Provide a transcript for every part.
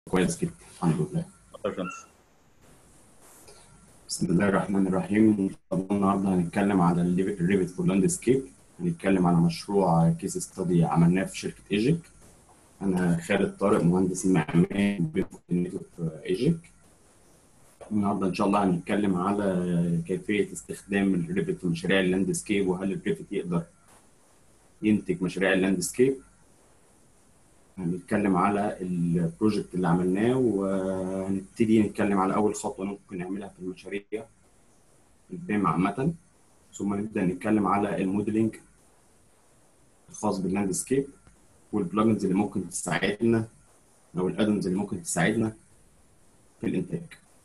كويس جدا الحمد لله باشمهندس بسم الله الرحمن الرحيم ان شاء الله النهارده هنتكلم على الريفت فور لاندسكيب هنتكلم على مشروع كيس ستادي عملناه في شركه ايجيك انا خالد طارق مهندس معماري بكليه ايجيك النهارده ان شاء الله هنتكلم على كيفيه استخدام الريفت في مشاريع اللاندسكيب وهل الريفت يقدر ينتج مشاريع اللاندسكيب هنتكلم على البروجكت اللي عملناه وهنبتدي نتكلم على اول خطوه ممكن نعملها في المشاريع البيم عامه ثم نبدا نتكلم على الموديلنج الخاص باللاندسكيب والبلجنز اللي ممكن تساعدنا او الادونز اللي ممكن تساعدنا في الانتاج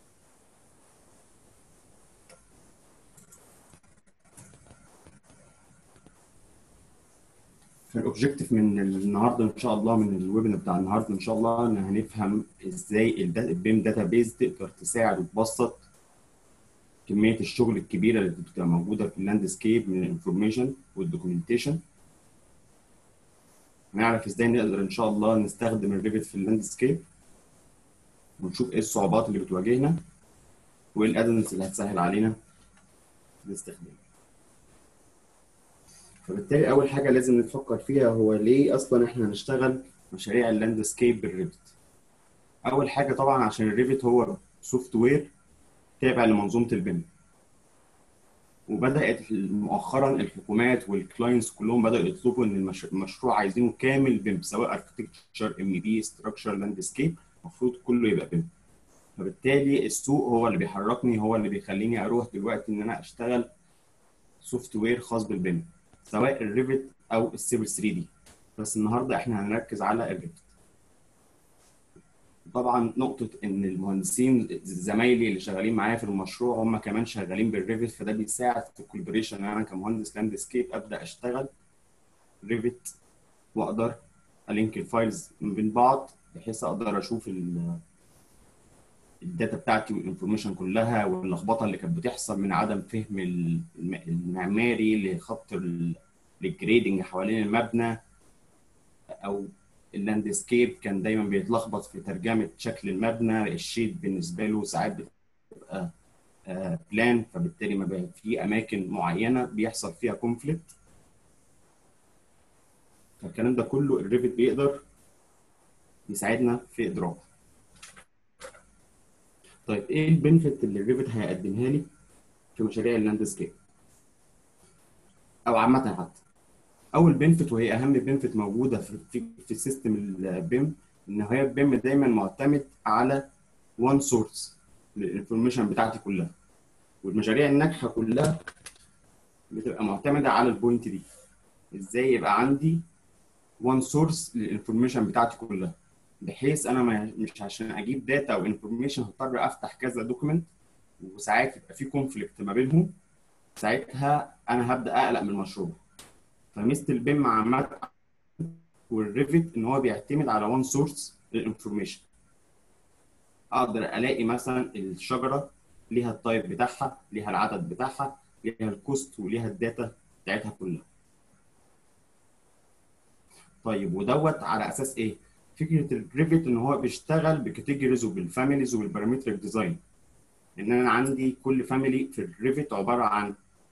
فالاوبجيكتيف من النهارده ان شاء الله من الويبنار بتاع النهارده ان شاء الله ان هنفهم ازاي البيم داتا بيز تقدر تساعد وتبسط كميه الشغل الكبيره اللي بتبقى موجوده في اللاندسكيب من الانفورميشن والدوكيومنتيشن هنعرف ازاي نقدر ان شاء الله نستخدم الريفت في اللاندسكيب ونشوف ايه الصعوبات اللي بتواجهنا وايه الادنس اللي هتسهل علينا الاستخدام فبالتالي اول حاجه لازم نفكر فيها هو ليه اصلا احنا هنشتغل مشاريع اللاندسكيب بالريفت اول حاجه طبعا عشان الريفت هو سوفت وير تابع لمنظومه البيم وبدات مؤخرا الحكومات والكلاينتس كلهم بداوا يطلبوا ان المشروع عايزينه كامل بيم سواء اركتكتشر ام بي ستراكشر لاندسكيب المفروض كله يبقى بيم فبالتالي السوق هو اللي بيحركني هو اللي بيخليني اروح دلوقتي ان انا اشتغل سوفت وير خاص بالبيم سواء الريفت او السيفل 3 دي بس النهارده احنا هنركز على الريفت طبعا نقطة إن المهندسين زمايلي اللي شغالين معايا في المشروع هم كمان شغالين بالريفت فده بيساعد في الكولابريشن أنا كمهندس لاندسكيب أبدأ أشتغل ريفت وأقدر ألينك الفايلز من بين بعض بحيث أقدر أشوف الداتا بتاعتي والانفورميشن كلها واللخبطه اللي كانت بتحصل من عدم فهم المعماري لخط الجريدنج حوالين المبنى او اللاندسكيب كان دايما بيتلخبط في ترجمه شكل المبنى الشيت بالنسبه له ساعات بتبقى بلان فبالتالي ما بقى في اماكن معينه بيحصل فيها كونفليكت فالكلام ده كله الريفت بيقدر يساعدنا في ادراكه طيب ايه البنفيت اللي الريفت هيقدمها لي في مشاريع اللاندسكيب او عامه حتى اول بنفيت وهي اهم بنفيت موجوده في في, في سيستم البيم ان هي البيم دايما معتمد على وان سورس للانفورميشن بتاعتي كلها والمشاريع الناجحه كلها بتبقى معتمده على البوينت دي ازاي يبقى عندي وان سورس للانفورميشن بتاعتي كلها بحيث انا ما مش عشان اجيب داتا او انفورميشن هضطر افتح كذا دوكيمنت وساعات يبقى في كونفليكت ما بينهم ساعتها انا هبدا اقلق من المشروع فميزه البيم عامه والريفت ان هو بيعتمد على وان سورس للانفورميشن اقدر الاقي مثلا الشجره ليها التايب بتاعها ليها العدد بتاعها ليها الكوست وليها الداتا بتاعتها كلها طيب ودوت على اساس ايه فكره الريفت ان هو بيشتغل بكاتيجوريز وبالفاميليز وبالبارامتريك ديزاين ان انا عندي كل فاميلي في الريفت عباره عن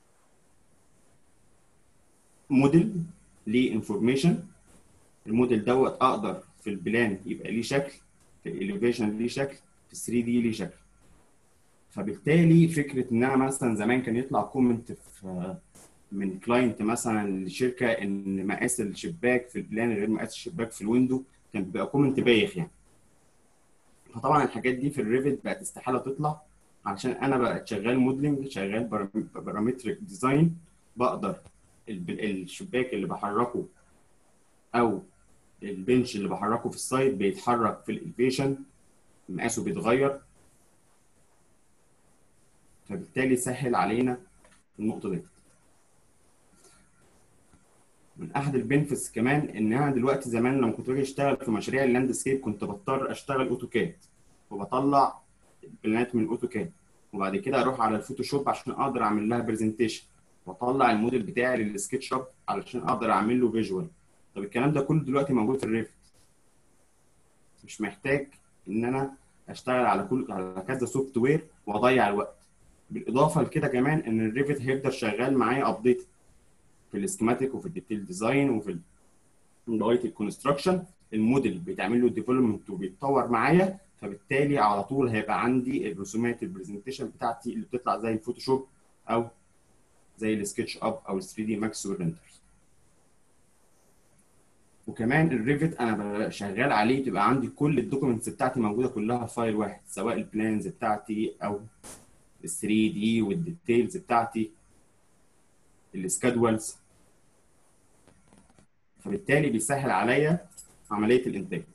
موديل ليه انفورميشن الموديل دوت اقدر في البلان يبقى ليه شكل في الاليفيشن ليه شكل في 3 دي ليه شكل فبالتالي فكره ان انا مثلا زمان كان يطلع كومنت في من كلاينت مثلا لشركه ان مقاس الشباك في البلان غير مقاس الشباك في الويندو كان بيبقى كومنت بايخ يعني فطبعا الحاجات دي في الريفت بقت استحاله تطلع علشان انا بقت شغال موديلنج شغال بارامتريك ديزاين بقدر الشباك اللي بحركه او البنش اللي بحركه في السايد بيتحرك في الالفيشن مقاسه بيتغير فبالتالي سهل علينا النقطه دي من احد البنفيتس كمان ان انا دلوقتي زمان لما كنت باجي اشتغل في مشاريع اللاندسكيب كنت بضطر اشتغل اوتوكاد وبطلع البلانات من اوتوكاد وبعد كده اروح على الفوتوشوب عشان اقدر اعمل لها برزنتيشن واطلع الموديل بتاعي للسكتش اب علشان اقدر اعمل له فيجوال طب الكلام ده كله دلوقتي موجود في الريفت مش محتاج ان انا اشتغل على كل على كذا سوفت وير واضيع الوقت بالاضافه لكده كمان ان الريفت هيفضل شغال معايا ابديت في السكيماتيك وفي الديتيل ديزاين وفي لغايه الكونستراكشن الموديل بيتعمل له ديفلوبمنت وبيتطور معايا فبالتالي على طول هيبقى عندي الرسومات البرزنتيشن بتاعتي اللي بتطلع زي الفوتوشوب او زي السكتش اب او ال 3 دي ماكس والريندرز وكمان الريفت انا شغال عليه تبقى عندي كل الدوكيومنتس بتاعتي موجوده كلها في فايل واحد سواء البلانز بتاعتي او ال 3 دي والديتيلز بتاعتي السكادولز فبالتالي بيسهل عليا عمليه الانتاج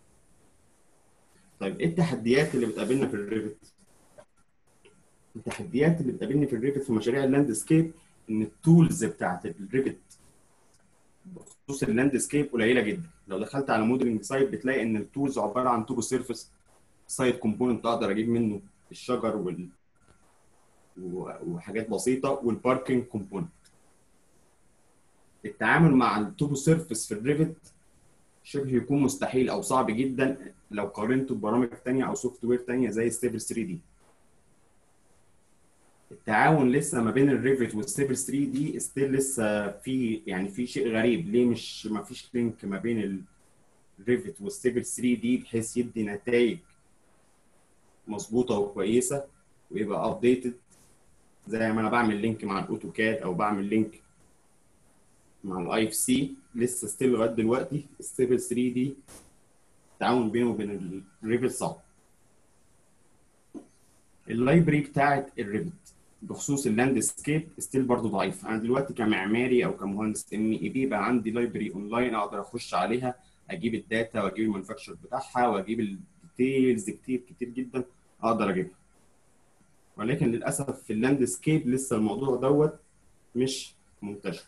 طيب ايه التحديات اللي بتقابلنا في الريفت التحديات اللي بتقابلني في الريفت في مشاريع اللاندسكيب ان التولز بتاعت الريفت بخصوص اللاندسكيب قليله جدا لو دخلت على موديلنج سايت بتلاقي ان التولز عباره عن توبو سيرفيس سايت كومبوننت اقدر اجيب منه الشجر وال وحاجات بسيطه والباركنج كومبوننت التعامل مع التوبو سيرفيس في الريفت شبه يكون مستحيل او صعب جدا لو قارنته ببرامج ثانيه او سوفت وير ثانيه زي ستيبل 3 دي التعاون لسه ما بين الريفت والستيبل 3 دي ستيل لسه في يعني في شيء غريب ليه مش ما فيش لينك ما بين الريفت والستيبل 3 دي بحيث يدي نتائج مظبوطه وكويسه ويبقى ابديتد زي ما انا بعمل لينك مع الاوتوكاد او بعمل لينك مع الاي اف سي لسه ستيل لغايه دلوقتي ستيبل 3 دي التعاون بينه وبين الريفت صعب اللايبرري بتاعت الريفت بخصوص اللاندسكيب ستيل برضه ضعيف انا دلوقتي كمعماري او كمهندس ام اي بي بقى عندي لايبرري اونلاين اقدر اخش عليها اجيب الداتا واجيب المانفاكتشر بتاعها واجيب الديتيلز كتير كتير جدا اقدر اجيبها ولكن للاسف في اللاندسكيب لسه الموضوع دوت مش منتشر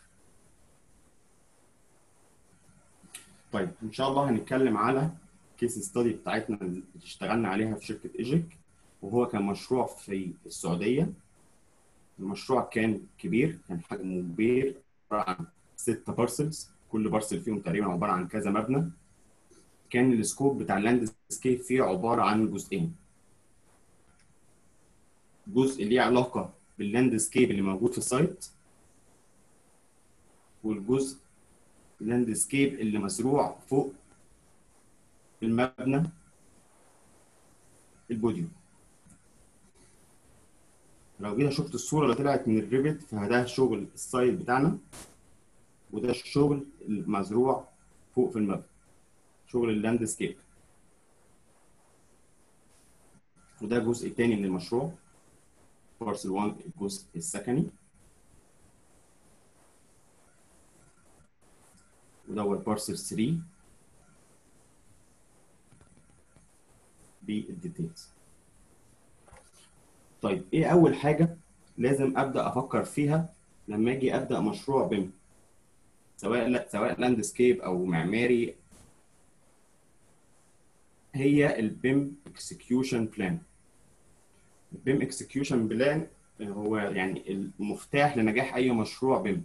طيب ان شاء الله هنتكلم على كيس ستادي بتاعتنا اللي اشتغلنا عليها في شركه ايجيك وهو كان مشروع في السعوديه المشروع كان كبير كان حجمه كبير عباره عن ست بارسلز كل بارسل فيهم تقريبا عباره عن كذا مبنى كان السكوب بتاع اللاند سكيب فيه عباره عن جزئين جزء ليه علاقه باللاند سكيب اللي موجود في السايت والجزء اللاند سكيب اللي مزروع فوق المبنى البوديوم لو جينا شفت الصوره اللي طلعت من الريفت فده شغل السايت بتاعنا وده الشغل المزروع فوق في المبنى شغل اللاند سكيب وده الجزء الثاني من المشروع بارسل 1 الجزء السكني وده هو البارسل 3 بالديتيلز طيب ايه اول حاجه لازم ابدا افكر فيها لما اجي ابدا مشروع بيم سواء لا سواء لاندسكيب او معماري هي البيم اكسكيوشن بلان البيم اكسكيوشن بلان هو يعني المفتاح لنجاح اي مشروع بيم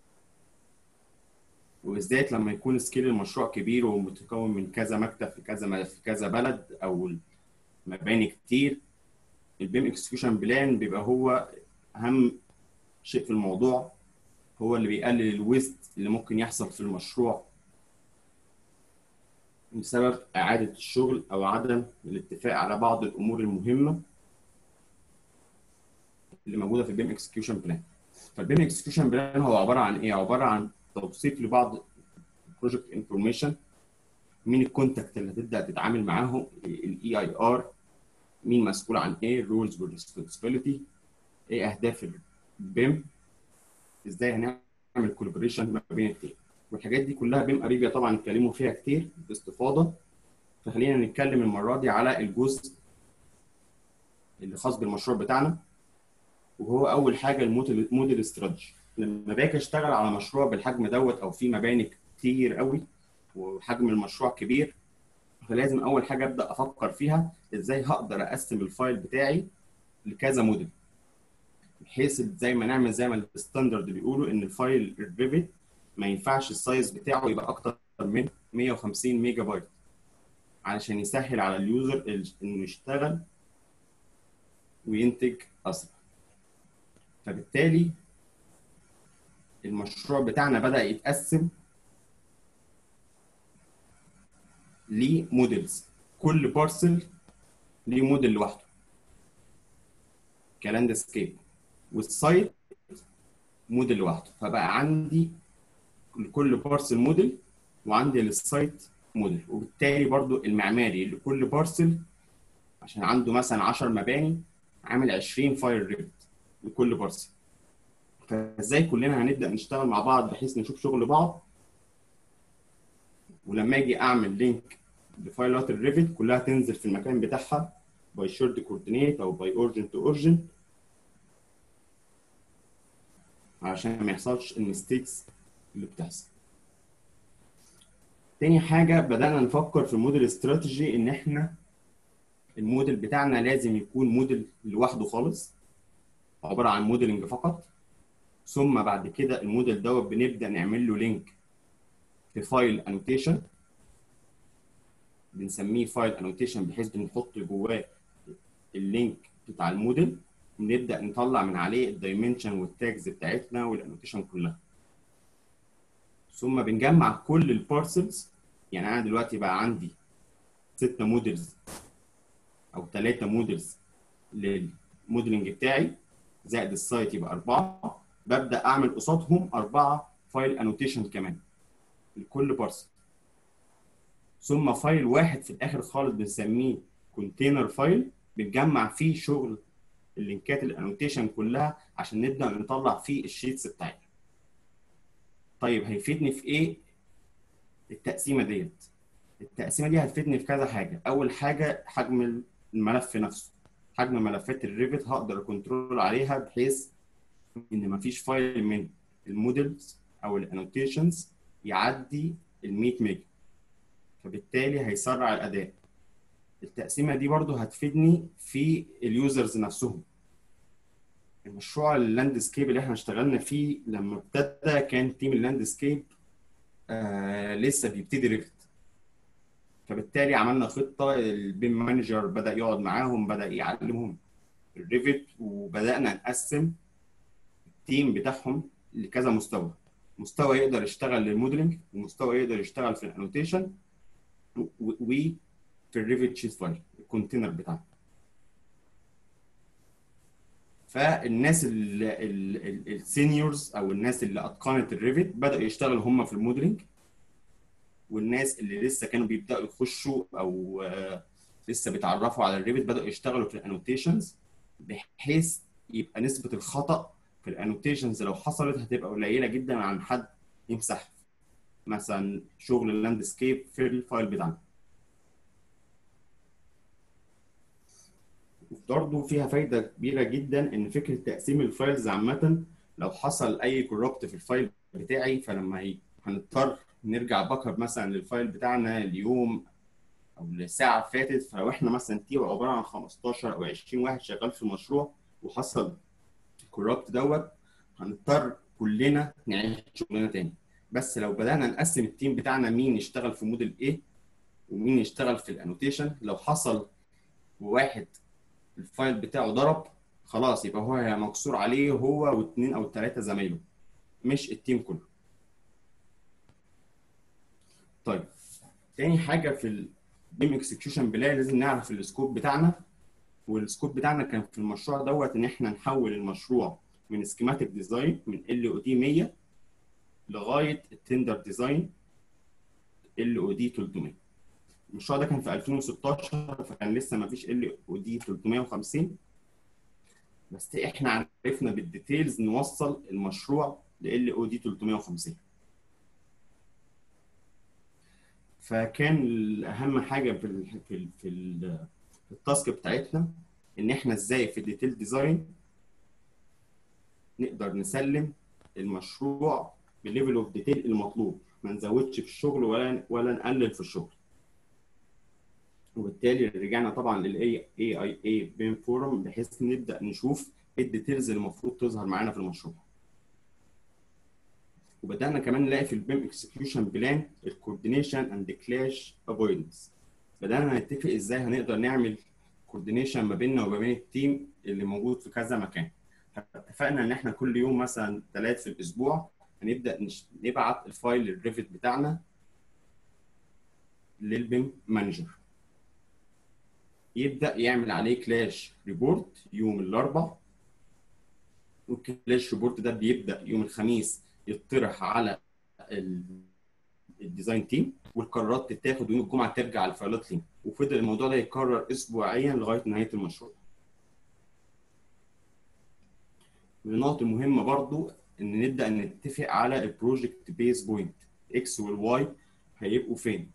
وبالذات لما يكون سكيل المشروع كبير ومتكون من كذا مكتب في كذا في كذا بلد او مباني كتير البيم اكسكيوشن بلان بيبقى هو اهم شيء في الموضوع هو اللي بيقلل الويست اللي ممكن يحصل في المشروع بسبب اعاده الشغل او عدم الاتفاق على بعض الامور المهمه اللي موجوده في البيم اكسكيوشن بلان فالبيم اكسكيوشن بلان هو عباره عن ايه عباره عن توصيف لبعض البروجكت انفورميشن مين الكونتاكت اللي هتبدا تتعامل معاهم الاي اي ار مين مسؤول عن ايه الرولز والريسبونسبيلتي ايه اهداف البيم ازاي هنعمل كولابوريشن ما بين التيم والحاجات دي كلها بيم اريبيا طبعا اتكلموا فيها كتير باستفاضه فخلينا نتكلم المره دي على الجزء اللي خاص بالمشروع بتاعنا وهو اول حاجه الموديل موديل استراتيجي لما باجي اشتغل على مشروع بالحجم دوت او في مباني كتير قوي وحجم المشروع كبير فلازم اول حاجه ابدا افكر فيها ازاي هقدر اقسم الفايل بتاعي لكذا موديل بحيث زي ما نعمل زي ما الستاندرد بيقولوا ان الفايل الريفت ما ينفعش السايز بتاعه يبقى اكتر من 150 ميجا بايت علشان يسهل على اليوزر انه يشتغل وينتج اسرع فبالتالي المشروع بتاعنا بدا يتقسم لموديلز كل بارسل ليه موديل لوحده كلاندسكيب والسايت موديل لوحده فبقى عندي لكل بارسل موديل وعندي للسايت موديل وبالتالي برضو المعماري لكل بارسل عشان عنده مثلا 10 مباني عامل 20 فايل ريفت لكل بارسل فازاي كلنا هنبدا نشتغل مع بعض بحيث نشوف شغل بعض ولما اجي اعمل لينك لفايلات الريفت كلها تنزل في المكان بتاعها باي شورت كوردينيت او باي اورجن تو اورجن عشان ما يحصلش الميستيكس اللي بتحصل تاني حاجة بدأنا نفكر في موديل استراتيجي إن إحنا الموديل بتاعنا لازم يكون موديل لوحده خالص عبارة عن موديلنج فقط ثم بعد كده الموديل دوت بنبدأ نعمل له لينك في فايل انوتيشن بنسميه فايل انوتيشن بحيث بنحط جواه اللينك بتاع الموديل ونبدا نطلع من عليه الدايمنشن والتاجز بتاعتنا والانوتيشن كلها ثم بنجمع كل البارسلز يعني انا دلوقتي بقى عندي ستة موديلز او ثلاثة موديلز للموديلنج بتاعي زائد السايت يبقى أربعة ببدأ أعمل قصادهم أربعة فايل انوتيشن كمان لكل بارسل ثم فايل واحد في الآخر خالص بنسميه كونتينر فايل بنجمع فيه شغل اللينكات الانوتيشن كلها عشان نبدا نطلع فيه الشيتس بتاعتنا طيب هيفيدني في ايه التقسيمه ديت التقسيمه دي هتفيدني في كذا حاجه اول حاجه حجم الملف نفسه حجم ملفات الريفت هقدر كنترول عليها بحيث ان مفيش فايل من المودلز او الانوتيشنز يعدي ال 100 ميجا فبالتالي هيسرع الاداء التقسيمه دي برضو هتفيدني في اليوزرز نفسهم المشروع اللاندسكيب اللي احنا اشتغلنا فيه لما ابتدى كان تيم اللاندسكيب آه لسه بيبتدي ريفت فبالتالي عملنا خطه البيم مانجر بدا يقعد معاهم بدا يعلمهم الريفت وبدانا نقسم التيم بتاعهم لكذا مستوى مستوى يقدر يشتغل للموديلنج ومستوى يقدر يشتغل في الانوتيشن و في الريفت شيت فايل الكونتينر بتاعنا فالناس السينيورز او الناس اللي اتقنت الريفت بداوا يشتغلوا هم في الموديلنج والناس اللي لسه كانوا بيبداوا يخشوا او لسه بيتعرفوا على الريفت بداوا يشتغلوا في الانوتيشنز بحيث يبقى نسبه الخطا في الانوتيشنز لو حصلت هتبقى قليله جدا عن حد يمسح مثلا شغل اللاندسكيب في الفايل بتاعنا برضه فيها فايده كبيره جدا ان فكره تقسيم الفايلز عامه لو حصل اي كوربت في الفايل بتاعي فلما هي هنضطر نرجع باك اب مثلا للفايل بتاعنا اليوم او لساعه فاتت فلو احنا مثلا تيم عباره عن 15 او 20 واحد شغال في المشروع وحصل الكوربت دوت هنضطر كلنا نعيد شغلنا تاني بس لو بدانا نقسم التيم بتاعنا مين يشتغل في موديل ايه ومين يشتغل في الانوتيشن لو حصل وواحد الفايل بتاعه ضرب خلاص يبقى هو مقصور عليه هو واثنين او ثلاثه زمايله مش التيم كله طيب تاني حاجه في البيم اكسكيوشن بلاي لازم نعرف السكوب بتاعنا والسكوب بتاعنا كان في المشروع دوت ان احنا نحول المشروع من سكيماتيك ديزاين من ال او دي 100 لغايه التندر ديزاين ال او دي 300 المشروع ده كان في 2016 فكان لسه ما فيش ال او دي 350 بس احنا عرفنا بالديتيلز نوصل المشروع ل او دي 350 فكان اهم حاجه في ال في ال في, ال في التاسك بتاعتنا ان احنا ازاي في الديتيل ديزاين نقدر نسلم المشروع بالليفل اوف ديتيل المطلوب ما نزودش في الشغل ولا ولا نقلل في الشغل وبالتالي رجعنا طبعا للاي اي اي اي بيم فورم بحيث نبدا نشوف ايه الديتيلز اللي المفروض تظهر معانا في المشروع وبدانا كمان نلاقي في البيم اكسكيوشن بلان الكوردينيشن اند كلاش افويدنس بدانا نتفق ازاي هنقدر نعمل كوردينيشن ما بيننا وما بين التيم اللي موجود في كذا مكان اتفقنا ان احنا كل يوم مثلا ثلاث في الاسبوع هنبدا نش... نبعت الفايل الريفت بتاعنا للبيم مانجر يبدا يعمل عليه كلاش ريبورت يوم الاربعاء والكلاش ريبورت ده بيبدا يوم الخميس يطرح على الديزاين تيم والقرارات تتاخد يوم الجمعه ترجع الفايلات لي وفضل الموضوع ده يتكرر اسبوعيا لغايه نهايه المشروع من النقط المهمه برضو ان نبدا نتفق على البروجكت بيس بوينت اكس والواي هيبقوا فين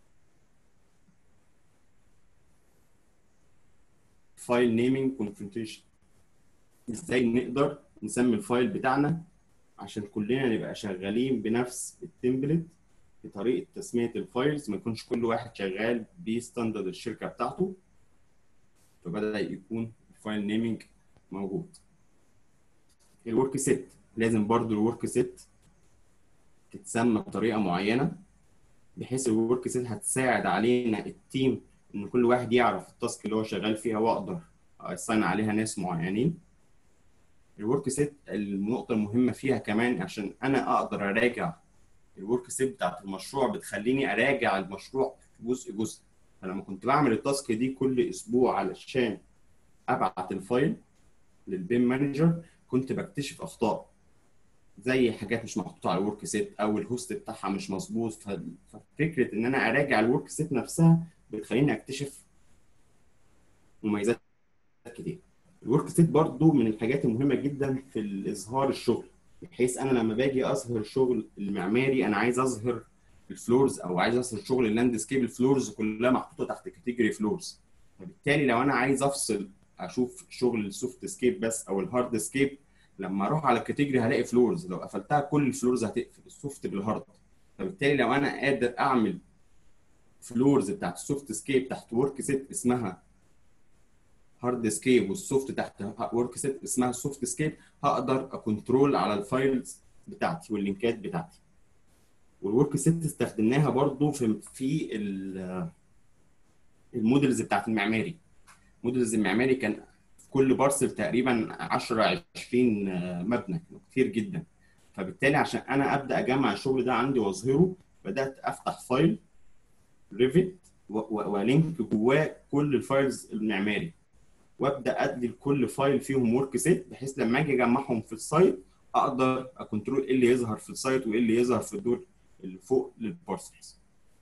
فايل نيمينج كونفرنتيشن ازاي نقدر نسمي الفايل بتاعنا عشان كلنا نبقى شغالين بنفس التمبلت بطريقه تسميه الفايلز ما يكونش كل واحد شغال بستاندرد الشركه بتاعته فبدا يكون الفايل نيمينج موجود الورك سيت لازم برضو الورك سيت تتسمى بطريقه معينه بحيث الورك سيت هتساعد علينا التيم ان كل واحد يعرف التاسك اللي هو شغال فيها واقدر اساين عليها ناس معينين الورك سيت النقطه المهمه فيها كمان عشان انا اقدر اراجع الورك سيت بتاعت المشروع بتخليني اراجع المشروع جزء جزء فلما كنت بعمل التاسك دي كل اسبوع علشان ابعت الفايل للبيم مانجر كنت بكتشف اخطاء زي حاجات مش محطوطه على الورك سيت او الهوست بتاعها مش مظبوط ففكره ان انا اراجع الورك سيت نفسها بتخليني اكتشف مميزات كتير الورك سيت برضو من الحاجات المهمه جدا في اظهار الشغل بحيث انا لما باجي اظهر الشغل المعماري انا عايز اظهر الفلورز او عايز اظهر شغل اللاند سكيب الفلورز كلها محطوطه تحت كاتيجوري فلورز فبالتالي لو انا عايز افصل اشوف شغل السوفت سكيب بس او الهارد سكيب لما اروح على الكاتيجوري هلاقي فلورز لو قفلتها كل الفلورز هتقفل السوفت بالهارد فبالتالي لو انا قادر اعمل فلورز بتاعت السوفت سكيب تحت ورك سيت اسمها هارد سكيب والسوفت تحت ورك سيت اسمها سوفت سكيب هقدر اكونترول على الفايلز بتاعتي واللينكات بتاعتي والورك سيت استخدمناها برضو في في المودلز بتاعت المعماري مودلز المعماري كان في كل بارسل تقريبا 10 20 مبنى كتير جدا فبالتالي عشان انا ابدا اجمع الشغل ده عندي واظهره بدات افتح فايل ريفت ولينك جواه كل الفايلز المعماري وابدا ادي لكل فايل فيهم ورك سيت بحيث لما اجي اجمعهم في السايت اقدر اكونترول ايه اللي يظهر في السايت وايه اللي يظهر في الدور اللي فوق للبارسلز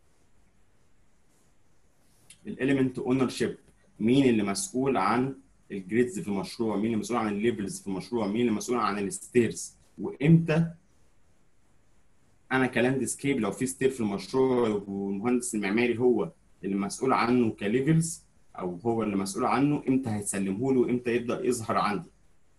الاليمنت اونر شيب مين اللي مسؤول عن الجريدز في المشروع مين اللي مسؤول عن الليفلز في المشروع مين اللي مسؤول عن الستيرز وامتى انا كلاند سكيب لو في ستير في المشروع والمهندس المعماري هو اللي مسؤول عنه كليفلز او هو اللي مسؤول عنه امتى هيسلمه له وامتى يبدا يظهر عندي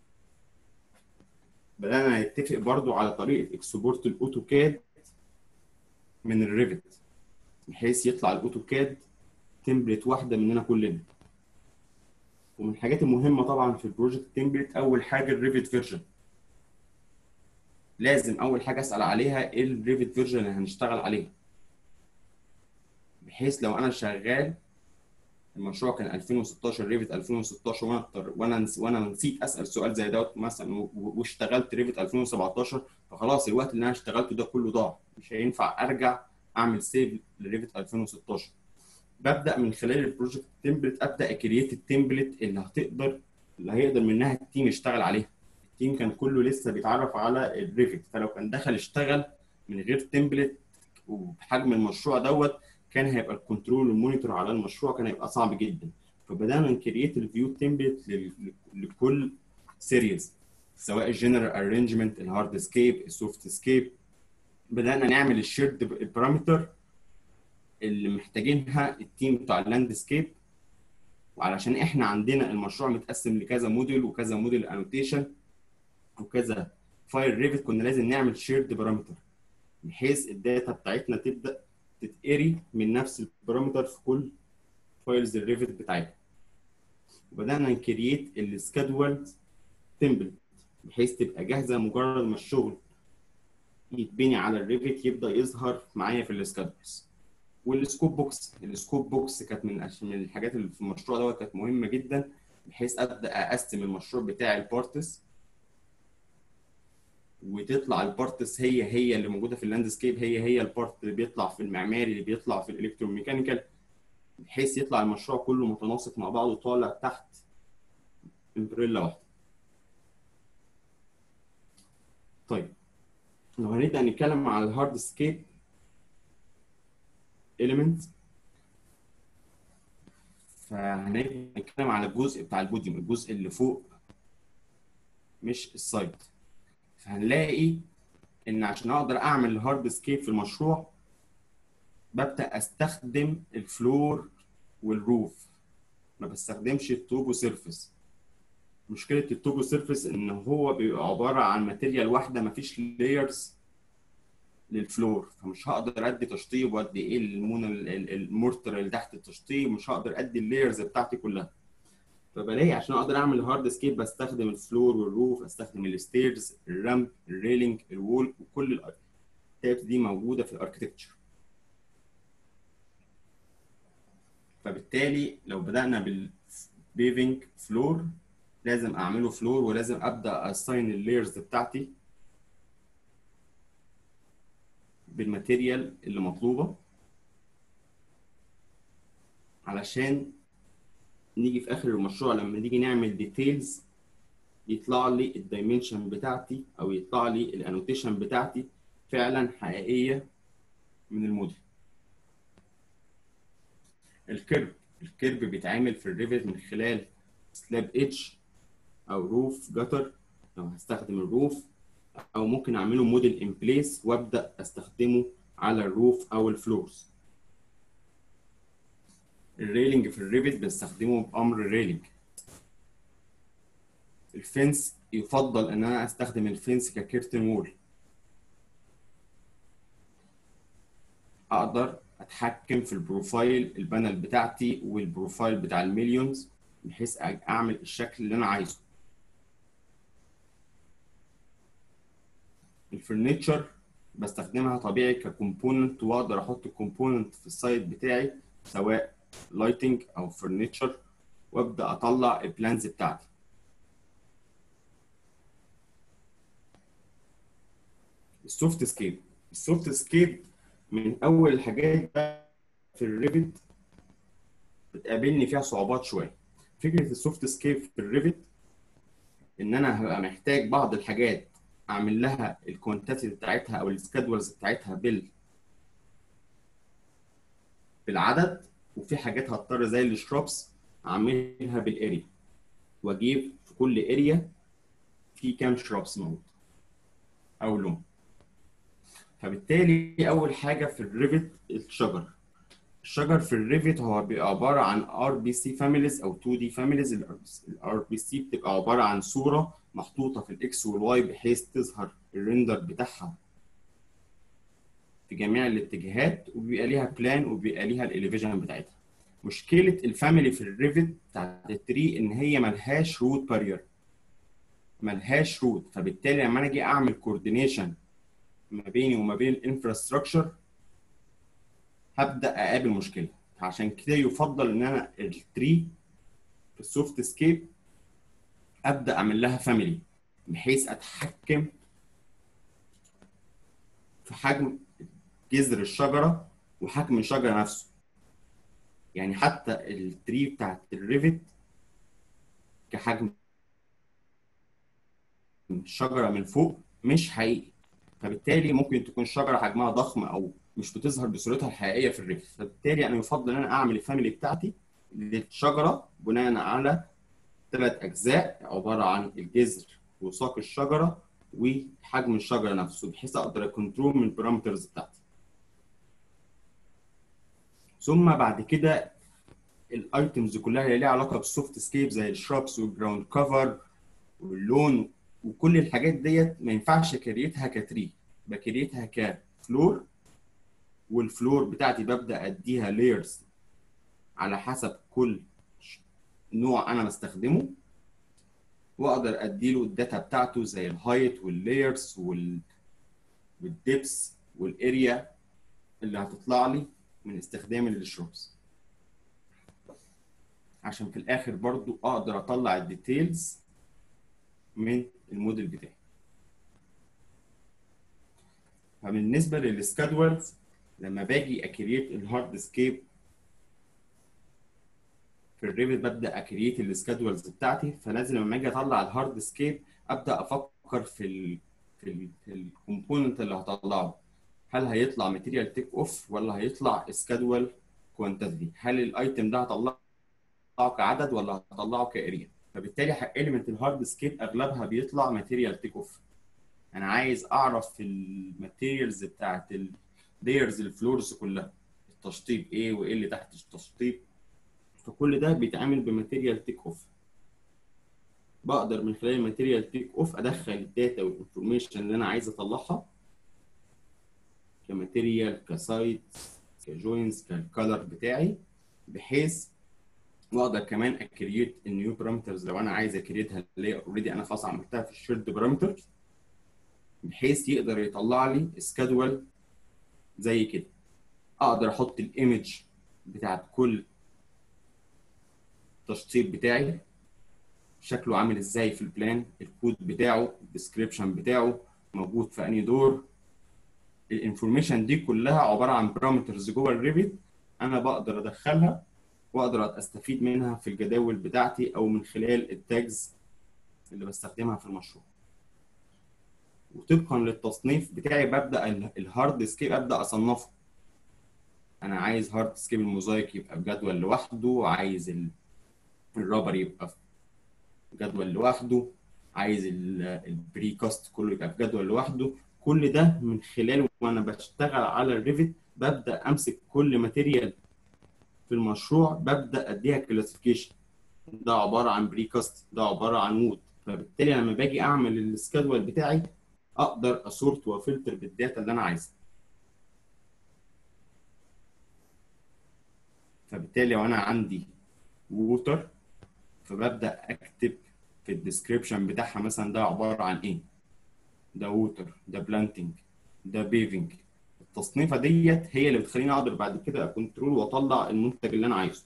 بدانا نتفق برضو على طريقه اكسبورت الاوتوكاد من الريفت بحيث يطلع الاوتوكاد تمبلت واحده مننا كلنا ومن الحاجات المهمه طبعا في البروجكت تمبلت اول حاجه الريفت فيرجن لازم اول حاجه اسال عليها ايه الريفت فيرجن اللي هنشتغل عليها بحيث لو انا شغال المشروع كان 2016 ريفت 2016 وانا وانا وانا نسيت اسال سؤال زي دوت مثلا واشتغلت ريفت 2017 فخلاص الوقت اللي انا اشتغلته ده كله ضاع مش هينفع ارجع اعمل سيف لريفت 2016 ببدا من خلال البروجكت تمبلت ابدا اكريت التمبلت اللي هتقدر اللي هيقدر منها التيم يشتغل عليها التيم كان كله لسه بيتعرف على الريفت فلو كان دخل اشتغل من غير تمبلت وبحجم المشروع دوت كان هيبقى الكنترول والمونيتور على المشروع كان هيبقى صعب جدا فبدانا نكريت الفيو تمبلت لكل سيريز سواء الجنرال ارينجمنت الهارد سكيب السوفت سكيب بدانا نعمل الشيرد البارامتر اللي محتاجينها التيم بتاع اللاند سكيب وعلشان احنا عندنا المشروع متقسم لكذا موديل وكذا موديل انوتيشن وكذا فايل ريفت كنا لازم نعمل شيرد بارامتر بحيث الداتا بتاعتنا تبدا تتقري من نفس البارامتر في كل فايلز الريفت بتاعتنا وبدانا نكريت السكادولد تمبلت بحيث تبقى جاهزه مجرد ما الشغل يتبني على الريفت يبدا يظهر معايا في السكادولز والسكوب بوكس السكوب بوكس كانت من أش- من الحاجات اللي في المشروع دوت كانت مهمه جدا بحيث ابدا اقسم المشروع بتاعي البارتس وتطلع البارتس هي هي اللي موجوده في اللاندسكيب هي هي البارت اللي بيطلع في المعماري اللي بيطلع في الالكتروميكانيكال بحيث يطلع المشروع كله متناسق مع بعضه طالع تحت امبريلا واحده طيب لو هنبدا نتكلم على الهارد سكيب element فهنبدا نتكلم على الجزء بتاع البوديوم الجزء اللي فوق مش السايد فهنلاقي ان عشان اقدر اعمل هارد سكيب في المشروع ببدا استخدم الفلور والروف ما بستخدمش التوبو سيرفيس مشكله التوبو سيرفيس ان هو بيبقى عباره عن ماتيريال واحده مفيش لايرز للفلور فمش هقدر ادي تشطيب وادي ايه المون ال- ال- المورتر اللي تحت التشطيب مش هقدر ادي اللايرز بتاعتي كلها فبلاقي عشان اقدر اعمل هارد سكيب بستخدم الفلور والروف استخدم الستيرز الرامب الريلينج الوول وكل التابس دي موجوده في الاركتكتشر فبالتالي لو بدانا بالبيفنج فلور لازم اعمله فلور ولازم ابدا اساين اللايرز بتاعتي بالماتيريال اللي مطلوبه علشان نيجي في اخر المشروع لما نيجي نعمل ديتيلز يطلع لي الدايمنشن بتاعتي او يطلع لي الانوتيشن بتاعتي فعلا حقيقيه من الموديل الكيرب الكيرب بيتعمل في الريفت من خلال سلاب ايدج او روف جتر لو هستخدم الروف او ممكن اعمله موديل ان بليس وابدا استخدمه على الروف او الفلورز الريلينج في الريفت بستخدمه بامر ريلينج الفنس يفضل ان انا استخدم الفنس ككيرتن وول اقدر اتحكم في البروفايل البانل بتاعتي والبروفايل بتاع المليونز بحيث اعمل الشكل اللي انا عايزه الفرنتشر بستخدمها طبيعي ككومبوننت واقدر احط الكومبوننت في السايت بتاعي سواء لايتنج او فرنتشر وابدا اطلع البلانز بتاعتي السوفت سكيب السوفت سكيب من اول الحاجات في الريفت بتقابلني فيها صعوبات شويه فكره السوفت سكيب في الريفت ان انا هبقى محتاج بعض الحاجات اعمل لها الكوانتيتي بتاعتها او السكادولز بتاعتها بال بالعدد وفي حاجات هضطر زي الشروبس اعملها بالاريا واجيب في كل اريا في كام شروبس موجود او لون فبالتالي اول حاجه في الريفت الشجر الشجر في الريفت هو بيبقى عباره عن ار بي سي فاميليز او 2 دي فاميليز الار بي سي بتبقى عباره عن صوره محطوطه في الاكس والواي بحيث تظهر الريندر بتاعها في جميع الاتجاهات وبيبقى ليها بلان وبيبقى ليها الاليفيجن بتاعتها مشكله الفاميلي في الريفت بتاعت التري ان هي ملهاش روت بارير ملهاش روت فبالتالي لما انا اجي اعمل كوردينيشن ما بيني وما بين الانفراستراكشر هبدا اقابل مشكله عشان كده يفضل ان انا التري في السوفت سكيب ابدا اعمل لها فاميلي بحيث اتحكم في حجم جذر الشجره وحجم الشجره نفسه يعني حتى التري بتاعت الريفت كحجم الشجره من فوق مش حقيقي فبالتالي ممكن تكون شجره حجمها ضخم او مش بتظهر بصورتها الحقيقيه في الريفت فبالتالي انا يفضل ان انا اعمل الفاميلي بتاعتي للشجره بناء على ثلاث اجزاء عباره عن الجذر وساق الشجره وحجم الشجره نفسه بحيث اقدر اكونترول من البارامترز بتاعتي ثم بعد كده الايتمز كلها اللي ليها علاقه بالسوفت سكيب زي الشرابس والجراوند كفر واللون وكل الحاجات ديت ما ينفعش كريتها كتري بكريتها كفلور والفلور بتاعتي ببدا اديها لايرز على حسب كل نوع انا بستخدمه واقدر اديله الداتا بتاعته زي الهايت واللايرز وال والديبس والاريا اللي هتطلع لي من استخدامي للشروبس عشان في الاخر برضو اقدر اطلع الديتيلز من الموديل بتاعي فبالنسبه للسكادولز لما باجي اكريت الهارد سكيب في الريفت ببدا اكريت السكادولز بتاعتي فلازم لما اجي اطلع الهارد سكيب ابدا افكر في ال في ال في الكومبوننت اللي هطلعه هل هيطلع ماتيريال تيك اوف ولا هيطلع سكادول كوانتيتي هل الايتم ده هطلعه كعدد ولا هطلعه كاريا فبالتالي اليمنت الهارد سكيب اغلبها بيطلع ماتيريال تيك اوف انا عايز اعرف الماتيريالز بتاعت اللايرز الفلورز كلها التشطيب ايه وايه اللي تحت التشطيب فكل ده بيتعمل بماتيريال تيك اوف بقدر من خلال الماتيريال تيك اوف ادخل الداتا والانفورميشن اللي انا عايز اطلعها كماتيريال كسايت كجوينز كالكالر بتاعي بحيث واقدر كمان اكريت النيو بارامترز لو انا عايز اكريتها اللي هي اوريدي انا خلاص عملتها في الشيرد بارامترز بحيث يقدر يطلع لي سكادول زي كده اقدر احط الايمج بتاعت كل تشطيب بتاعي شكله عامل ازاي في البلان الكود بتاعه الديسكريبشن بتاعه موجود في انهي دور الانفورميشن دي كلها عباره عن بارامترز جوه الريفت انا بقدر ادخلها واقدر استفيد منها في الجداول بتاعتي او من خلال التاجز اللي بستخدمها في المشروع وطبقا للتصنيف بتاعي ببدا الهارد سكيب ابدا اصنفه انا عايز هارد سكيب الموزايك يبقى بجدول لوحده عايز الرابر يبقى في جدول لوحده عايز البري كاست كله يبقى في جدول لوحده كل ده من خلاله وانا بشتغل على الريفت ببدا امسك كل ماتيريال في المشروع ببدا اديها كلاسيفيكيشن ده عباره عن بري كاست ده عباره عن وود فبالتالي لما باجي اعمل السكادول بتاعي اقدر اسورت وافلتر بالداتا اللي انا عايزها فبالتالي لو انا عندي ووتر فببدا اكتب في الديسكريبشن بتاعها مثلا ده عباره عن ايه ده ووتر ده بلانتنج ده بيفنج التصنيفه ديت هي اللي بتخليني اقدر بعد كده اكونترول واطلع المنتج اللي انا عايزه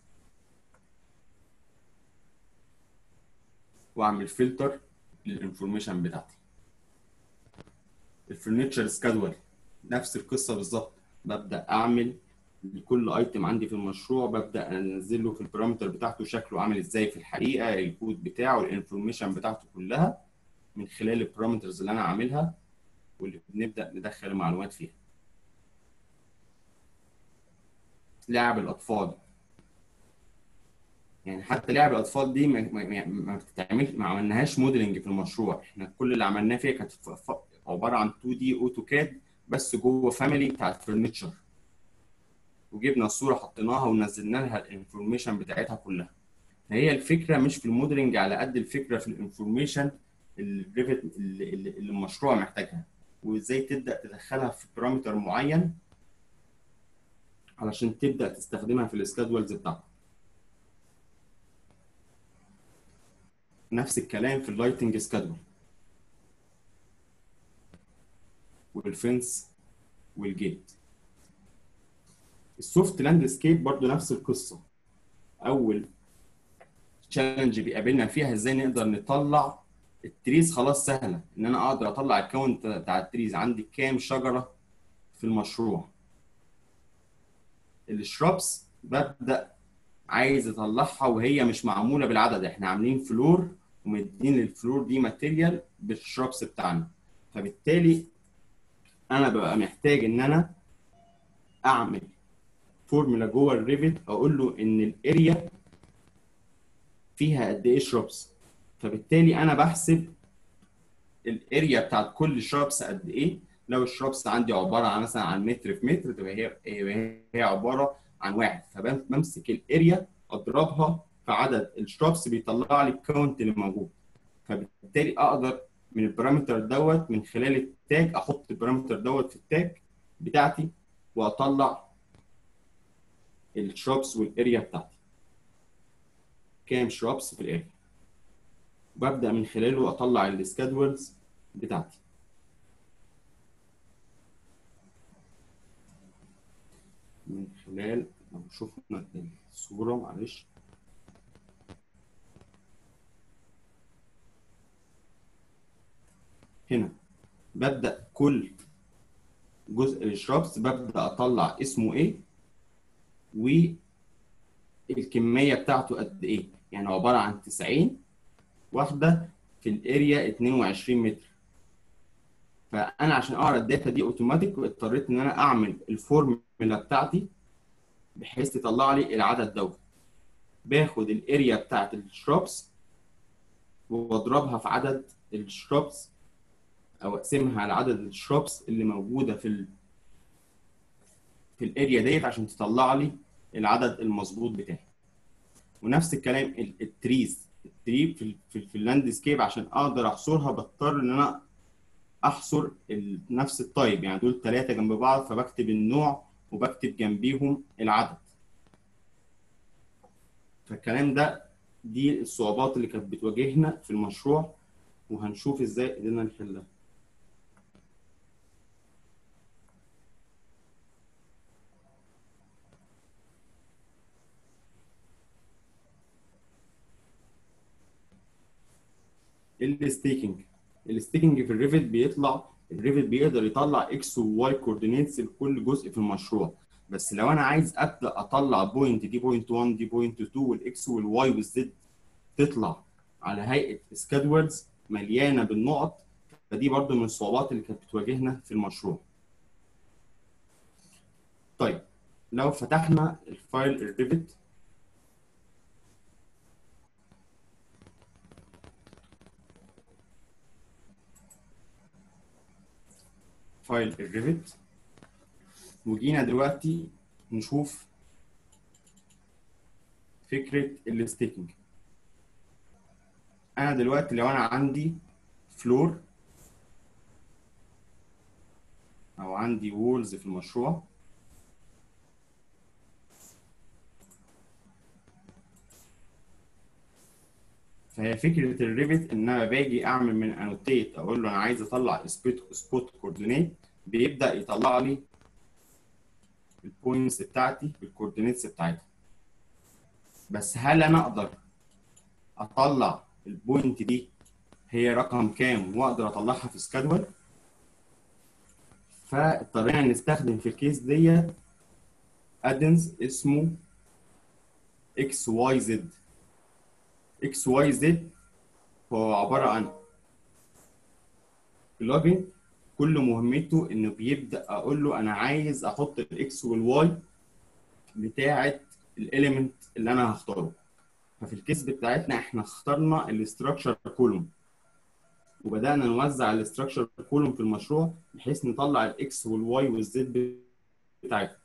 واعمل فلتر للانفورميشن بتاعتي الفرنتشر سكادول نفس القصه بالظبط ببدا اعمل لكل ايتم عندي في المشروع ببدا انزله في البارامتر بتاعته شكله عامل ازاي في الحقيقه الكود بتاعه الانفورميشن بتاعته كلها من خلال البارامترز اللي انا عاملها واللي بنبدا ندخل المعلومات فيها لعب الاطفال يعني حتى لعب الاطفال دي ما, ما, ما بتتعملش ما عملناهاش موديلنج في المشروع احنا كل اللي عملناه فيها كانت عباره عن 2 دي اوتوكاد بس جوه فاميلي بتاعت فرنتشر وجبنا الصوره حطيناها ونزلنا لها الانفورميشن بتاعتها كلها فهي الفكره مش في الموديلنج على قد الفكره في الانفورميشن اللي, اللي المشروع محتاجها وازاي تبدا تدخلها في بارامتر معين علشان تبدا تستخدمها في السكادولز بتاعتك نفس الكلام في اللايتنج سكادول والفنس والجيت السوفت لاند سكيب برضو نفس القصه اول تشالنج بيقابلنا فيها ازاي نقدر نطلع التريز خلاص سهله ان انا اقدر اطلع الكاونت بتاع التريز عندي كام شجره في المشروع الشرابس ببدا عايز اطلعها وهي مش معموله بالعدد احنا عاملين فلور ومدين للفلور دي ماتيريال بالشرابس بتاعنا فبالتالي انا ببقى محتاج ان انا اعمل فورمولا جوه الريفت اقول له ان الاريا فيها قد ايه شرابس فبالتالي انا بحسب الاريا بتاعت كل شرابس قد ايه لو الشرابس عندي عباره عن مثلا عن متر في متر تبقى هي هي عباره عن واحد فبمسك الاريا اضربها في عدد الشرابس بيطلع لي الكاونت اللي موجود فبالتالي اقدر من البارامتر دوت من خلال التاج احط البارامتر دوت في التاج بتاعتي واطلع الشرابس والاريا بتاعتي كام شرابس في الاريا وببدا من خلاله اطلع السكادولز بتاعتي من خلال خلال لو شفنا الصورة معلش هنا ببدأ كل جزء الشرابس ببدأ أطلع اسمه إيه والكمية بتاعته قد إيه يعني عبارة عن 90 واحدة في الاريا 22 متر فأنا عشان أقرأ الداتا دي أوتوماتيك اضطريت إن أنا أعمل الفورمولا بتاعتي بحيث تطلع لي العدد دوت باخد الاريا بتاعت الشرابس واضربها في عدد الشرابس او اقسمها على عدد الشرابس اللي موجوده في ال في الاريا ديت عشان تطلع لي العدد المظبوط بتاعي ونفس الكلام ال- التريز التري في ال- في, ال- في اللاندسكيب عشان اقدر احصرها بضطر ان انا احصر ال- نفس التايب يعني دول ثلاثه جنب بعض فبكتب النوع وبكتب جنبيهم العدد فالكلام ده دي الصعوبات اللي كانت بتواجهنا في المشروع وهنشوف ازاي قدرنا نحلها الستيكنج الستيكنج في الريفت بيطلع الريفت بيقدر يطلع اكس وواي كوردينيتس لكل جزء في المشروع بس لو انا عايز ابدا اطلع بوينت دي بوينت 1 دي بوينت 2 والاكس والواي والزد تطلع على هيئه سكادولز مليانه بالنقط فدي برضو من الصعوبات اللي كانت بتواجهنا في المشروع طيب لو فتحنا الفايل الريفت فايل الريفت وجينا دلوقتي نشوف فكرة الستيكنج أنا دلوقتي لو أنا عندي فلور أو عندي وولز في المشروع فهي فكرة الريفت إن أنا باجي أعمل من أنوتيت أقول له أنا عايز أطلع سبوت سبوت كوردينيت بيبدأ يطلع لي البوينتس بتاعتي بالكوردينيتس بتاعتها بس هل انا اقدر اطلع البوينت دي هي رقم كام واقدر اطلعها في سكادول فاضطرينا نستخدم في الكيس ديت ادنز اسمه اكس واي زد اكس واي زد هو عباره عن بلجن كل مهمته انه بيبدا اقول له انا عايز احط الاكس والواي بتاعه الاليمنت اللي انا هختاره ففي الكيس بتاعتنا احنا اخترنا الاستراكشر كولوم وبدانا نوزع الاستراكشر كولوم في المشروع بحيث نطلع الاكس والواي والزد بتاعتنا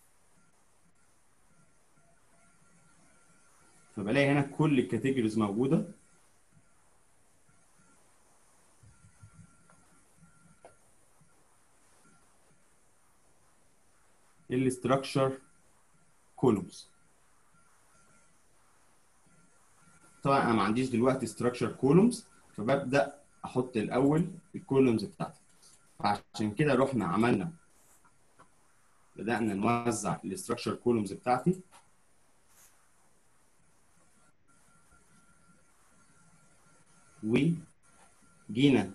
فبلاقي هنا كل الكاتيجوريز موجوده الاستراكشر كولومز طبعا انا ما عنديش دلوقتي ستراكشر كولومز فببدا احط الاول الكولومز بتاعتي فعشان كده رحنا عملنا بدانا نوزع الاستراكشر كولومز بتاعتي وجينا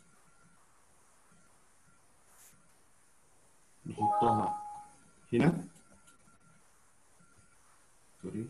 نحطها هنا سوري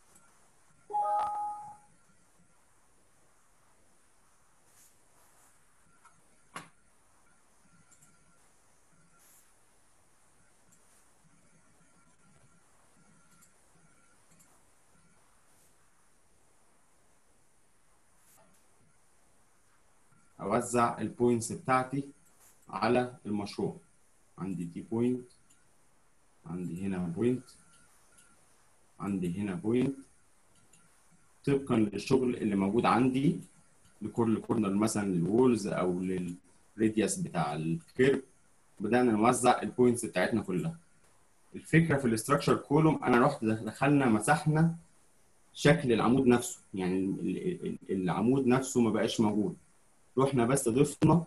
اوزع البوينتس بتاعتي على المشروع عندي دي بوينت عندي هنا بوينت عندي هنا بوينت طبقا للشغل اللي موجود عندي لكل كورنر مثلا للوولز او للراديوس بتاع الكيرف بدانا نوزع البوينتس بتاعتنا كلها الفكره في الاستراكشر كولوم انا رحت دخلنا مسحنا شكل العمود نفسه يعني ال- ال- العمود نفسه ما بقاش موجود رحنا بس ضفنا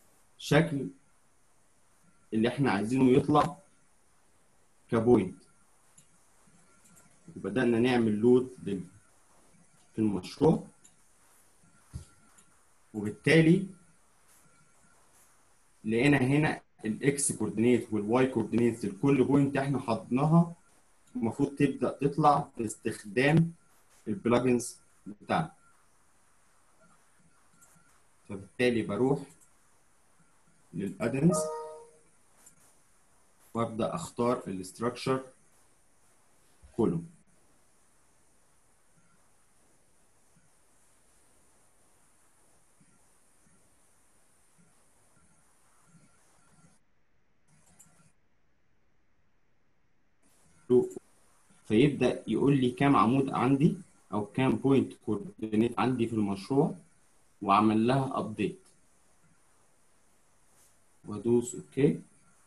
شكل اللي احنا عايزينه يطلع كبوينت وبدأنا نعمل لود لل... في المشروع وبالتالي لقينا هنا الاكس كوردينيت والواي كوردينيت لكل بوينت احنا حطيناها المفروض تبدا تطلع باستخدام البلجنز بتاعنا فبالتالي بروح للادنس وابدا اختار الاستراكشر كولوم فيبدا يقول لي كام عمود عندي او كام بوينت كوردينيت عندي في المشروع واعمل لها ابديت وادوس اوكي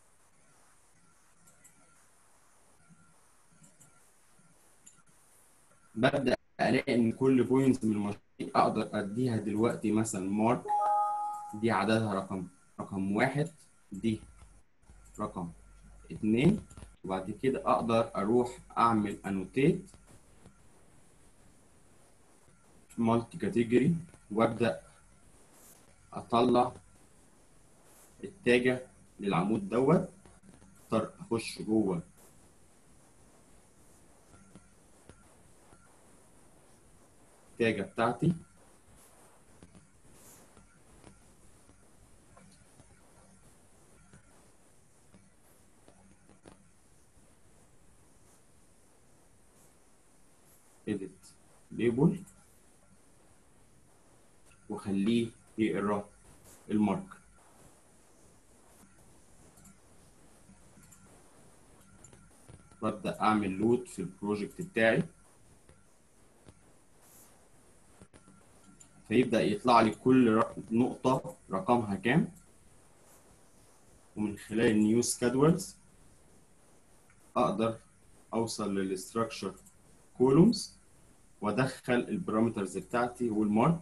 ببدا الاقي ان كل بوينت من المشروع اقدر اديها دلوقتي مثلا مارك دي عددها رقم رقم واحد دي رقم اتنين وبعد كده اقدر اروح اعمل انوتيت مالتي كاتيجوري وابدا اطلع التاجة للعمود دوت اختار اخش جوه التاجة بتاعتي edit label وخليه يقرا المارك ببدأ أعمل لود في البروجكت بتاعي فيبدأ يطلع لي كل نقطة رقمها كام ومن خلال النيو سكادولز أقدر أوصل للستراكشر كولومز وادخل البارامترز بتاعتي والمارك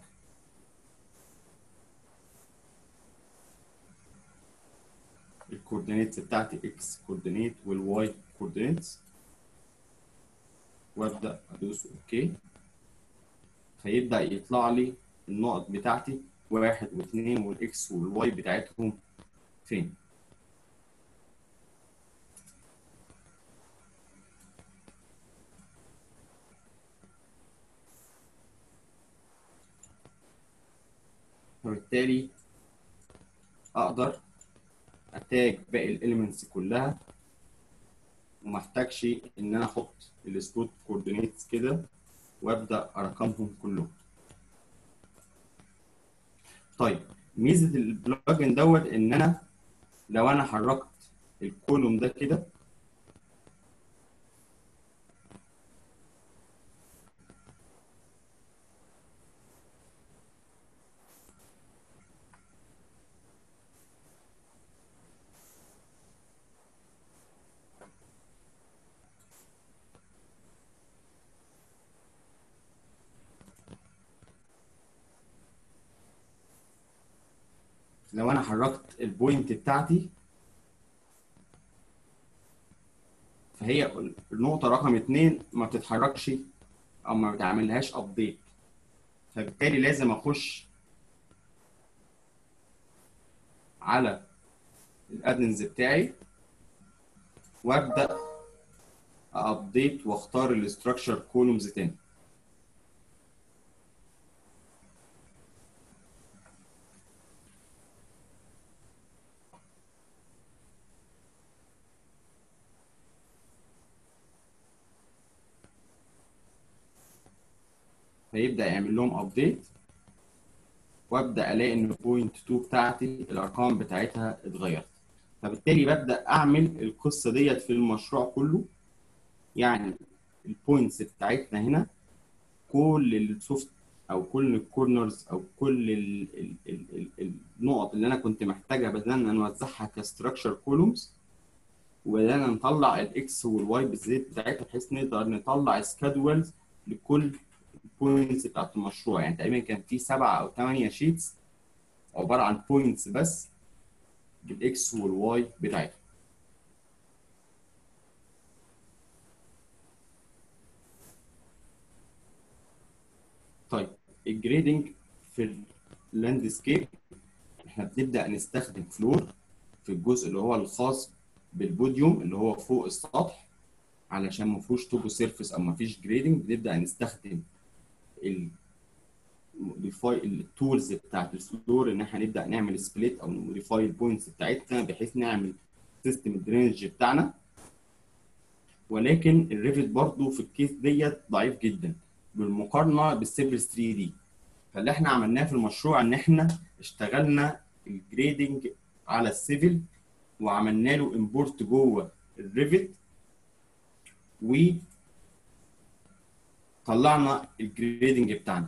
الكوردينيتس بتاعتي اكس كوردينيت والواي كوردينيتس وابدا ادوس اوكي فيبدا يطلع لي النقط بتاعتي واحد واثنين والاكس والواي بتاعتهم فين فبالتالي اقدر اتاج باقي الاليمنتس كلها ومحتاجش ان انا احط السبوت كوردينيتس كده وابدا ارقمهم كلهم طيب ميزه البلجن دوت ان انا لو انا حركت الكولوم ده كده لو انا حركت البوينت بتاعتي فهي النقطة رقم اتنين ما بتتحركش او ما بتعملهاش ابديت فبالتالي لازم اخش على الادنز بتاعي وابدا ابديت واختار الاستراكشر كولومز تاني فيبدا يعمل لهم ابديت وابدا الاقي ان بوينت 2 بتاعتي الارقام بتاعتها اتغيرت فبالتالي ببدا اعمل القصه ديت في المشروع كله يعني البوينتس بتاعتنا هنا كل السوفت او كل الكورنرز او كل ال ال ال ال النقط اللي انا كنت محتاجها بدانا نوزعها كستراكشر كولومز وبدانا نطلع الاكس والواي بالزيت بتاعتها بحيث نقدر نطلع سكادولز لكل البوينتس بتاعت المشروع يعني تقريبا كان في سبعة او ثمانية شيتس عبارة عن بوينتس بس بالاكس والواي بتاعتها الجريدنج في اللاندسكيب احنا بنبدا نستخدم فلور في الجزء اللي هو الخاص بالبوديوم اللي هو فوق السطح علشان ما فيهوش توبو سيرفيس او ما فيش جريدنج بنبدا نستخدم ال موديفاي التولز بتاعت الفلور ان احنا نبدا نعمل سبليت او نموديفاي البوينتس بتاعتنا بحيث نعمل سيستم الدرينج بتاعنا ولكن الريفت برضو في الكيس ديت ضعيف جدا بالمقارنه بالسيفل 3 دي فاللي احنا عملناه في المشروع ان احنا اشتغلنا الجريدنج على السيفل وعملنا له امبورت جوه الريفت وطلعنا الجريدنج بتاعنا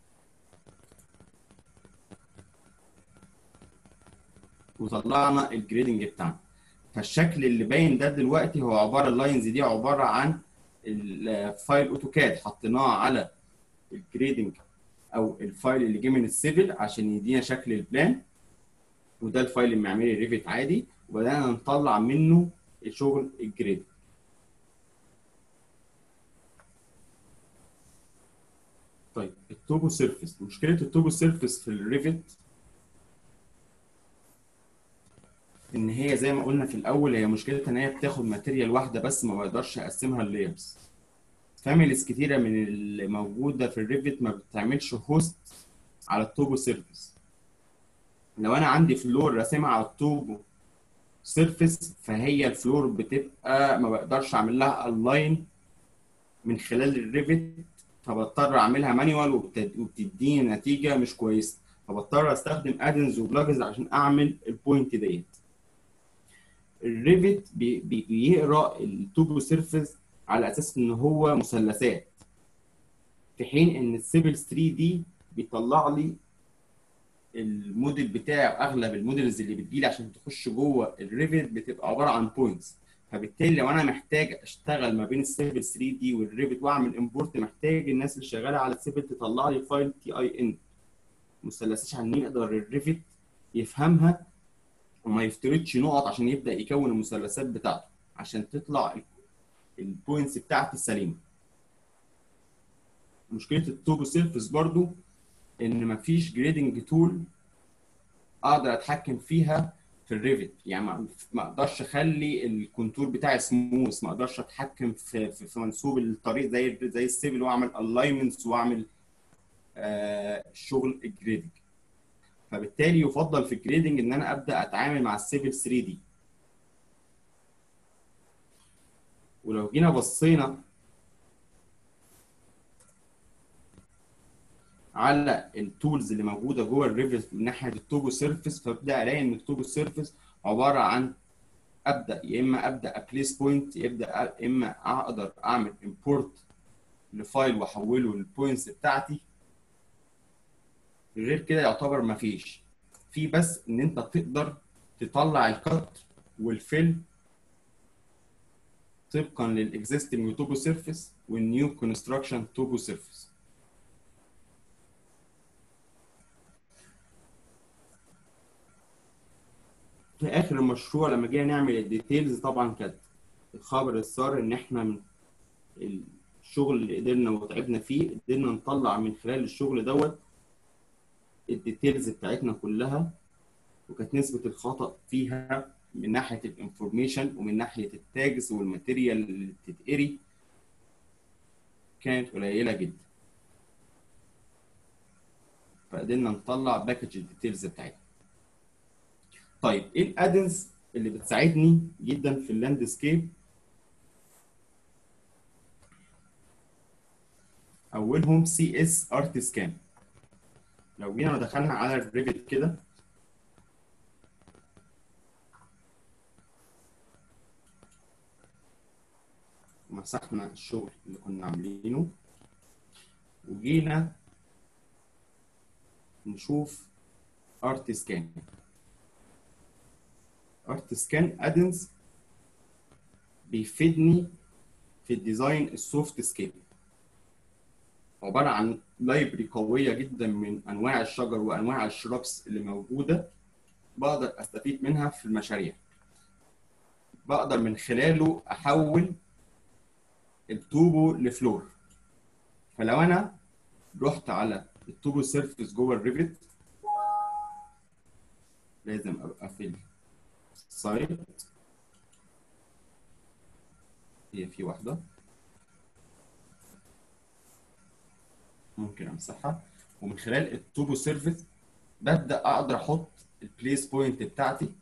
وطلعنا الجريدنج بتاعنا فالشكل اللي باين ده دلوقتي هو عباره اللاينز دي عباره عن الفايل اوتوكاد حطيناه على الجريدنج او الفايل اللي جه من السيفل عشان يدينا شكل البلان وده الفايل المعماري ريفت عادي وبدانا نطلع منه شغل الجريد طيب التوبو سيرفيس مشكله التوبو سيرفيس في الريفت ان هي زي ما قلنا في الاول هي مشكلتها ان هي بتاخد ماتيريال واحده بس ما بقدرش اقسمها للايرز فاميليز كتيره من اللي موجوده في الريفت ما بتعملش هوست على التوبو سيرفيس لو انا عندي فلور راسمها على التوبو سيرفيس فهي الفلور بتبقى ما بقدرش اعمل لها الاين من خلال الريفت فبضطر اعملها مانيوال وبتديني نتيجه مش كويسه فبضطر استخدم ادنز وبلاجز عشان اعمل البوينت ديت الريفت بي بي بيقرا التوبو سيرفيس على اساس ان هو مثلثات في حين ان السيفل 3 دي بيطلع لي الموديل بتاعه اغلب الموديلز اللي بتجيلي عشان تخش جوه الريفت بتبقى عباره عن بوينتس فبالتالي لو انا محتاج اشتغل ما بين السيفل 3 دي والريفت واعمل امبورت محتاج الناس اللي شغاله على السيفل تطلع لي فايل تي اي ان مثلثات عشان يقدر الريفت يفهمها وما يفترضش نقط عشان يبدا يكون المثلثات بتاعته عشان تطلع البوينتس بتاعتي السليمه مشكله التوبو سيرفيس برضو ان مفيش جريدنج تول اقدر اتحكم فيها في الريفت يعني ما اقدرش اخلي الكونتور بتاعي سموث ما اقدرش اتحكم في في, في منسوب الطريق زي زي السيفل واعمل الاينمنتس واعمل آه شغل الجريدنج فبالتالي يفضل في الجريدنج ان انا ابدا اتعامل مع السيفل 3 دي ولو جينا بصينا على التولز اللي موجوده جوه الريفت من ناحيه التوبو سيرفيس فابدا الاقي ان التوبو سيرفيس عباره عن ابدا يا اما ابدا ابليس بوينت يبدا يا اما اقدر اعمل امبورت لفايل واحوله للبوينتس بتاعتي غير كده يعتبر ما فيش في بس ان انت تقدر تطلع الكت والفيل طبقا للاكزيستنج توبو سيرفيس والنيو كونستراكشن توبو سيرفيس في اخر المشروع لما جينا نعمل الديتيلز طبعا كانت الخبر السار ان احنا من الشغل اللي قدرنا وتعبنا فيه قدرنا نطلع من خلال الشغل دوت الديتيلز بتاعتنا كلها وكانت نسبة الخطأ فيها من ناحية الانفورميشن ومن ناحية التاجز والماتيريال اللي بتتقري كانت قليلة جدا فقدرنا نطلع باكج الديتيلز بتاعتنا طيب ايه الادنز اللي بتساعدني جدا في اللاندسكيب اولهم سي اس ارت سكان لو جينا ودخلنا على الريفت كده مسحنا الشغل اللي كنا عاملينه وجينا نشوف ارت سكان ارت سكان ادنز بيفيدني في الديزاين السوفت سكيل عباره عن لايبرري قويه جدا من انواع الشجر وانواع الشرابس اللي موجوده بقدر استفيد منها في المشاريع بقدر من خلاله احول التوبو لفلور فلو انا رحت على التوبو سيرفيس جوه الريفت لازم ابقى في السايت هي في واحده ممكن امسحها ومن خلال التوبو سيرفيس ببدا اقدر احط البليس بوينت بتاعتي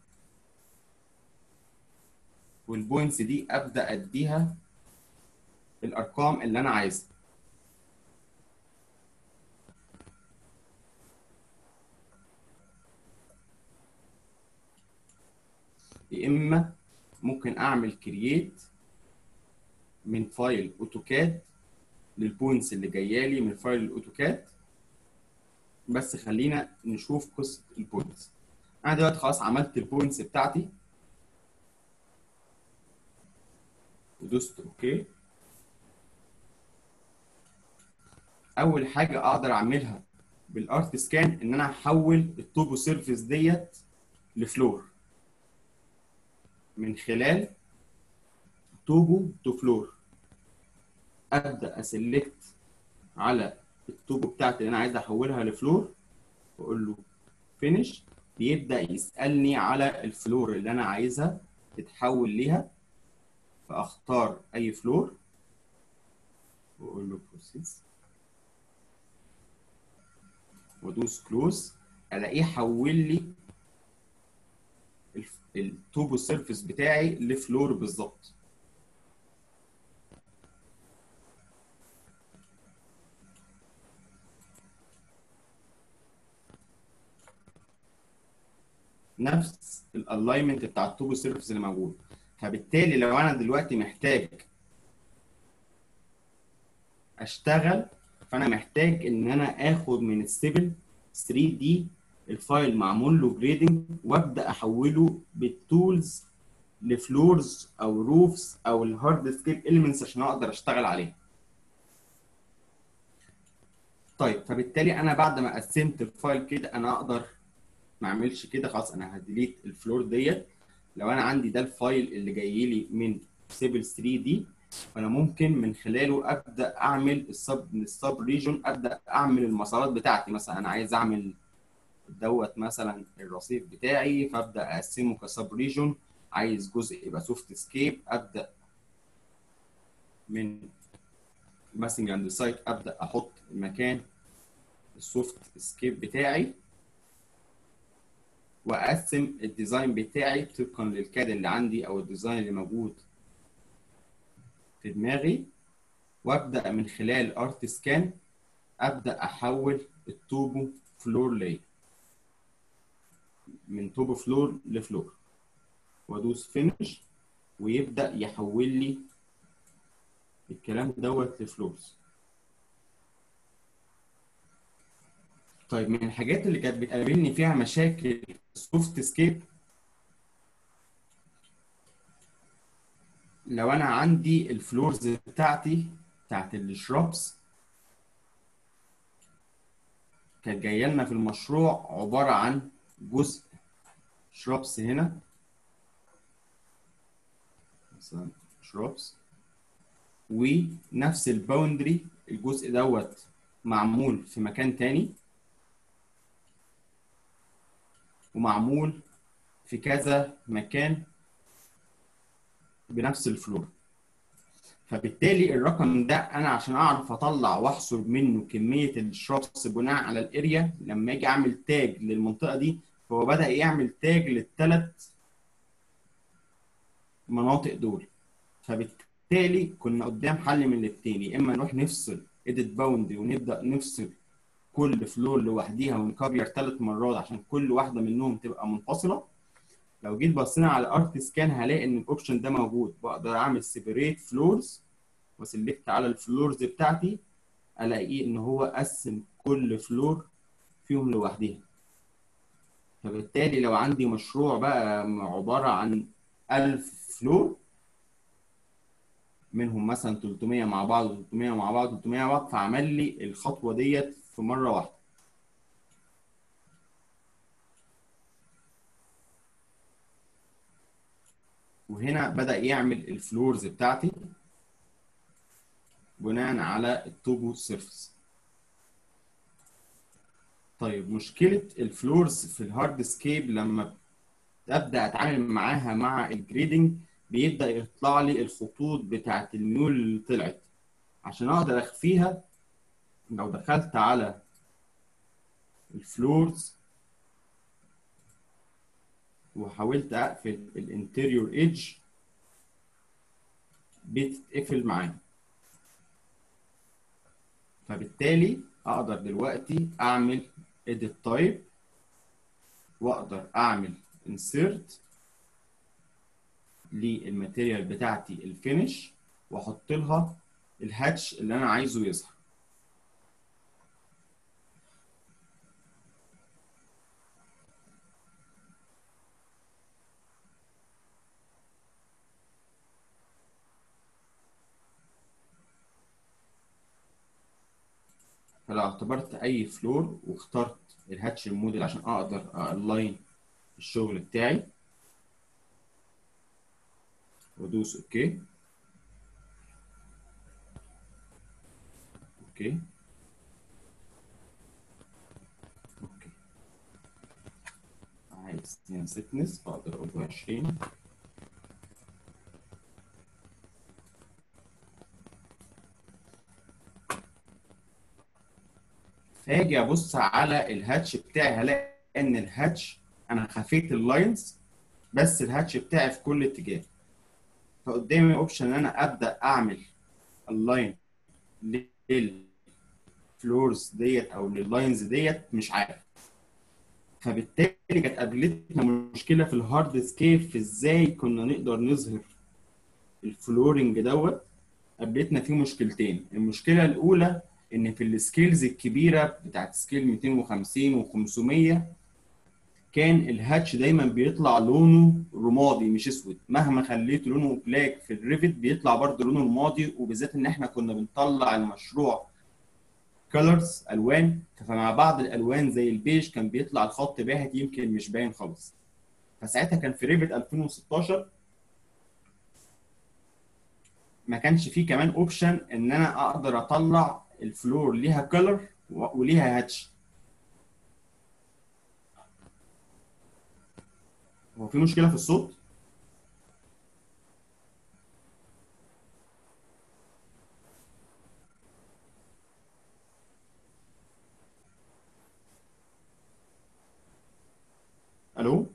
والبوينتس دي ابدا اديها الارقام اللي انا عايزها يا اما ممكن اعمل كرييت من فايل اوتوكاد للبوينتس اللي جايه لي من فايل الاوتوكاد بس خلينا نشوف قصه البوينتس انا دلوقتي خلاص عملت البوينتس بتاعتي ودوست اوكي اول حاجه اقدر اعملها بالارت سكان ان انا احول التوبو سيرفيس ديت لفلور من خلال توبو تو فلور ابدا اسلكت على التوبو بتاعتي اللي انا عايز احولها لفلور واقول له فينيش بيبدا يسالني على الفلور اللي انا عايزها تتحول ليها فاختار اي فلور واقول له بروسيس وادوس كلوز الاقيه حول لي التوبو سيرفيس بتاعي لفلور بالظبط نفس الالاينمنت بتاع التوبو سيرفيس اللي موجود فبالتالي لو انا دلوقتي محتاج اشتغل فانا محتاج ان انا اخد من السيفل 3 دي الفايل معمول له جريدنج وابدا احوله بالتولز لفلورز او روفز او الهارد سكيل اليمنتس عشان اقدر اشتغل عليها طيب فبالتالي انا بعد ما قسمت الفايل كده انا اقدر ما اعملش كده خلاص انا هديليت الفلور ديت لو انا عندي ده الفايل اللي جاي لي من سيفل 3 دي فانا ممكن من خلاله ابدا اعمل السب من السب ريجون ابدا اعمل المسارات بتاعتي مثلا انا عايز اعمل دوت مثلا الرصيف بتاعي فابدا اقسمه كسب ريجون عايز جزء يبقى سوفت سكيب ابدا من ماسنج اند سايت ابدا احط مكان السوفت سكيب بتاعي واقسم الديزاين بتاعي طبقا للكاد اللي عندي او الديزاين اللي موجود في دماغي وابدا من خلال ارت سكان ابدا احول التوبو فلور لاي من توبو فلور لفلور وادوس فينش ويبدا يحول لي الكلام دوت لفلورز طيب من الحاجات اللي كانت بتقابلني فيها مشاكل السوفت سكيب لو انا عندي الفلورز بتاعتي بتاعت الشرابس كانت جايه لنا في المشروع عباره عن جزء شرابس هنا مثلا شرابس ونفس الباوندري الجزء دوت معمول في مكان تاني ومعمول في كذا مكان بنفس الفلور فبالتالي الرقم ده انا عشان اعرف اطلع واحسب منه كميه الشرابس بناء على الاريا لما اجي اعمل تاج للمنطقه دي فهو بدا يعمل تاج للثلاث مناطق دول فبالتالي كنا قدام حل من الاثنين يا اما نروح نفصل ايديت باوندري ونبدا نفصل كل فلور لوحديها ونكابير ثلاث مرات عشان كل واحده منهم تبقى منفصله لو جيت بصينا على ارت سكان هلاقي ان الاوبشن ده موجود بقدر اعمل سيبريت فلورز وسلكت على الفلورز بتاعتي الاقيه ان هو قسم كل فلور فيهم لوحديها فبالتالي لو عندي مشروع بقى عباره عن 1000 فلور منهم مثلا 300 مع بعض و300 مع بعض و300 مع بعض فعمل لي الخطوه ديت في مره واحده وهنا بدأ يعمل الفلورز بتاعتي بناء على التوبو سيرفيس طيب مشكله الفلورز في الهارد سكيب لما ابدا اتعامل معاها مع الجريدنج بيبدا يطلع لي الخطوط بتاعت الميول اللي طلعت عشان اقدر اخفيها لو دخلت على الفلورز وحاولت اقفل الانتيريور ايدج بتتقفل معايا فبالتالي اقدر دلوقتي اعمل edit type واقدر اعمل insert للماتيريال بتاعتي الفينش واحط لها الهاتش اللي انا عايزه يظهر فلو اعتبرت اي فلور واخترت الهاتش الموديل عشان اقدر الاين الشغل بتاعي وادوس اوكي اوكي اوكي عايز سيتنس فاقدر اقول له 20 فاجي ابص على الهاتش بتاعي هلاقي ان الهاتش انا خفيت اللاينز بس الهاتش بتاعي في كل اتجاه فقدامي اوبشن ان انا ابدا اعمل اللاين للفلورز ديت او لللاينز ديت مش عارف فبالتالي كانت قابلتنا مشكله في الهارد سكيب في ازاي كنا نقدر نظهر الفلورنج دوت قابلتنا فيه مشكلتين المشكله الاولى ان في السكيلز الكبيره بتاعت سكيل 250 و500 كان الهاتش دايما بيطلع لونه رمادي مش اسود مهما خليت لونه بلاك في الريفت بيطلع برضه لونه رمادي وبالذات ان احنا كنا بنطلع المشروع كولرز الوان فمع بعض الالوان زي البيج كان بيطلع الخط باهت يمكن مش باين خالص فساعتها كان في ريفت 2016 ما كانش فيه كمان اوبشن ان انا اقدر اطلع الفلور ليها كولر وليها هاتش هو في مشكله في الصوت الو ايوه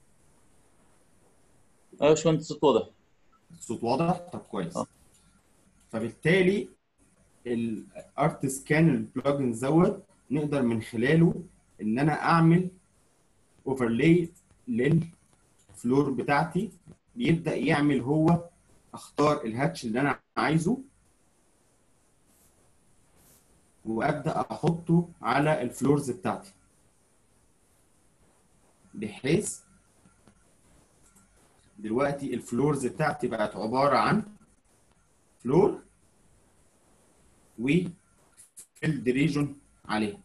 يا باشمهندس الصوت واضح الصوت واضح طب كويس اه. فبالتالي الارت سكان البلجن دوت نقدر من خلاله ان انا اعمل اوفرلاي للفلور بتاعتي بيبدا يعمل هو اختار الهاتش اللي انا عايزه وابدا احطه على الفلورز بتاعتي بحيث دلوقتي الفلورز بتاعتي بقت عباره عن فلور وفيلد ريجون عليها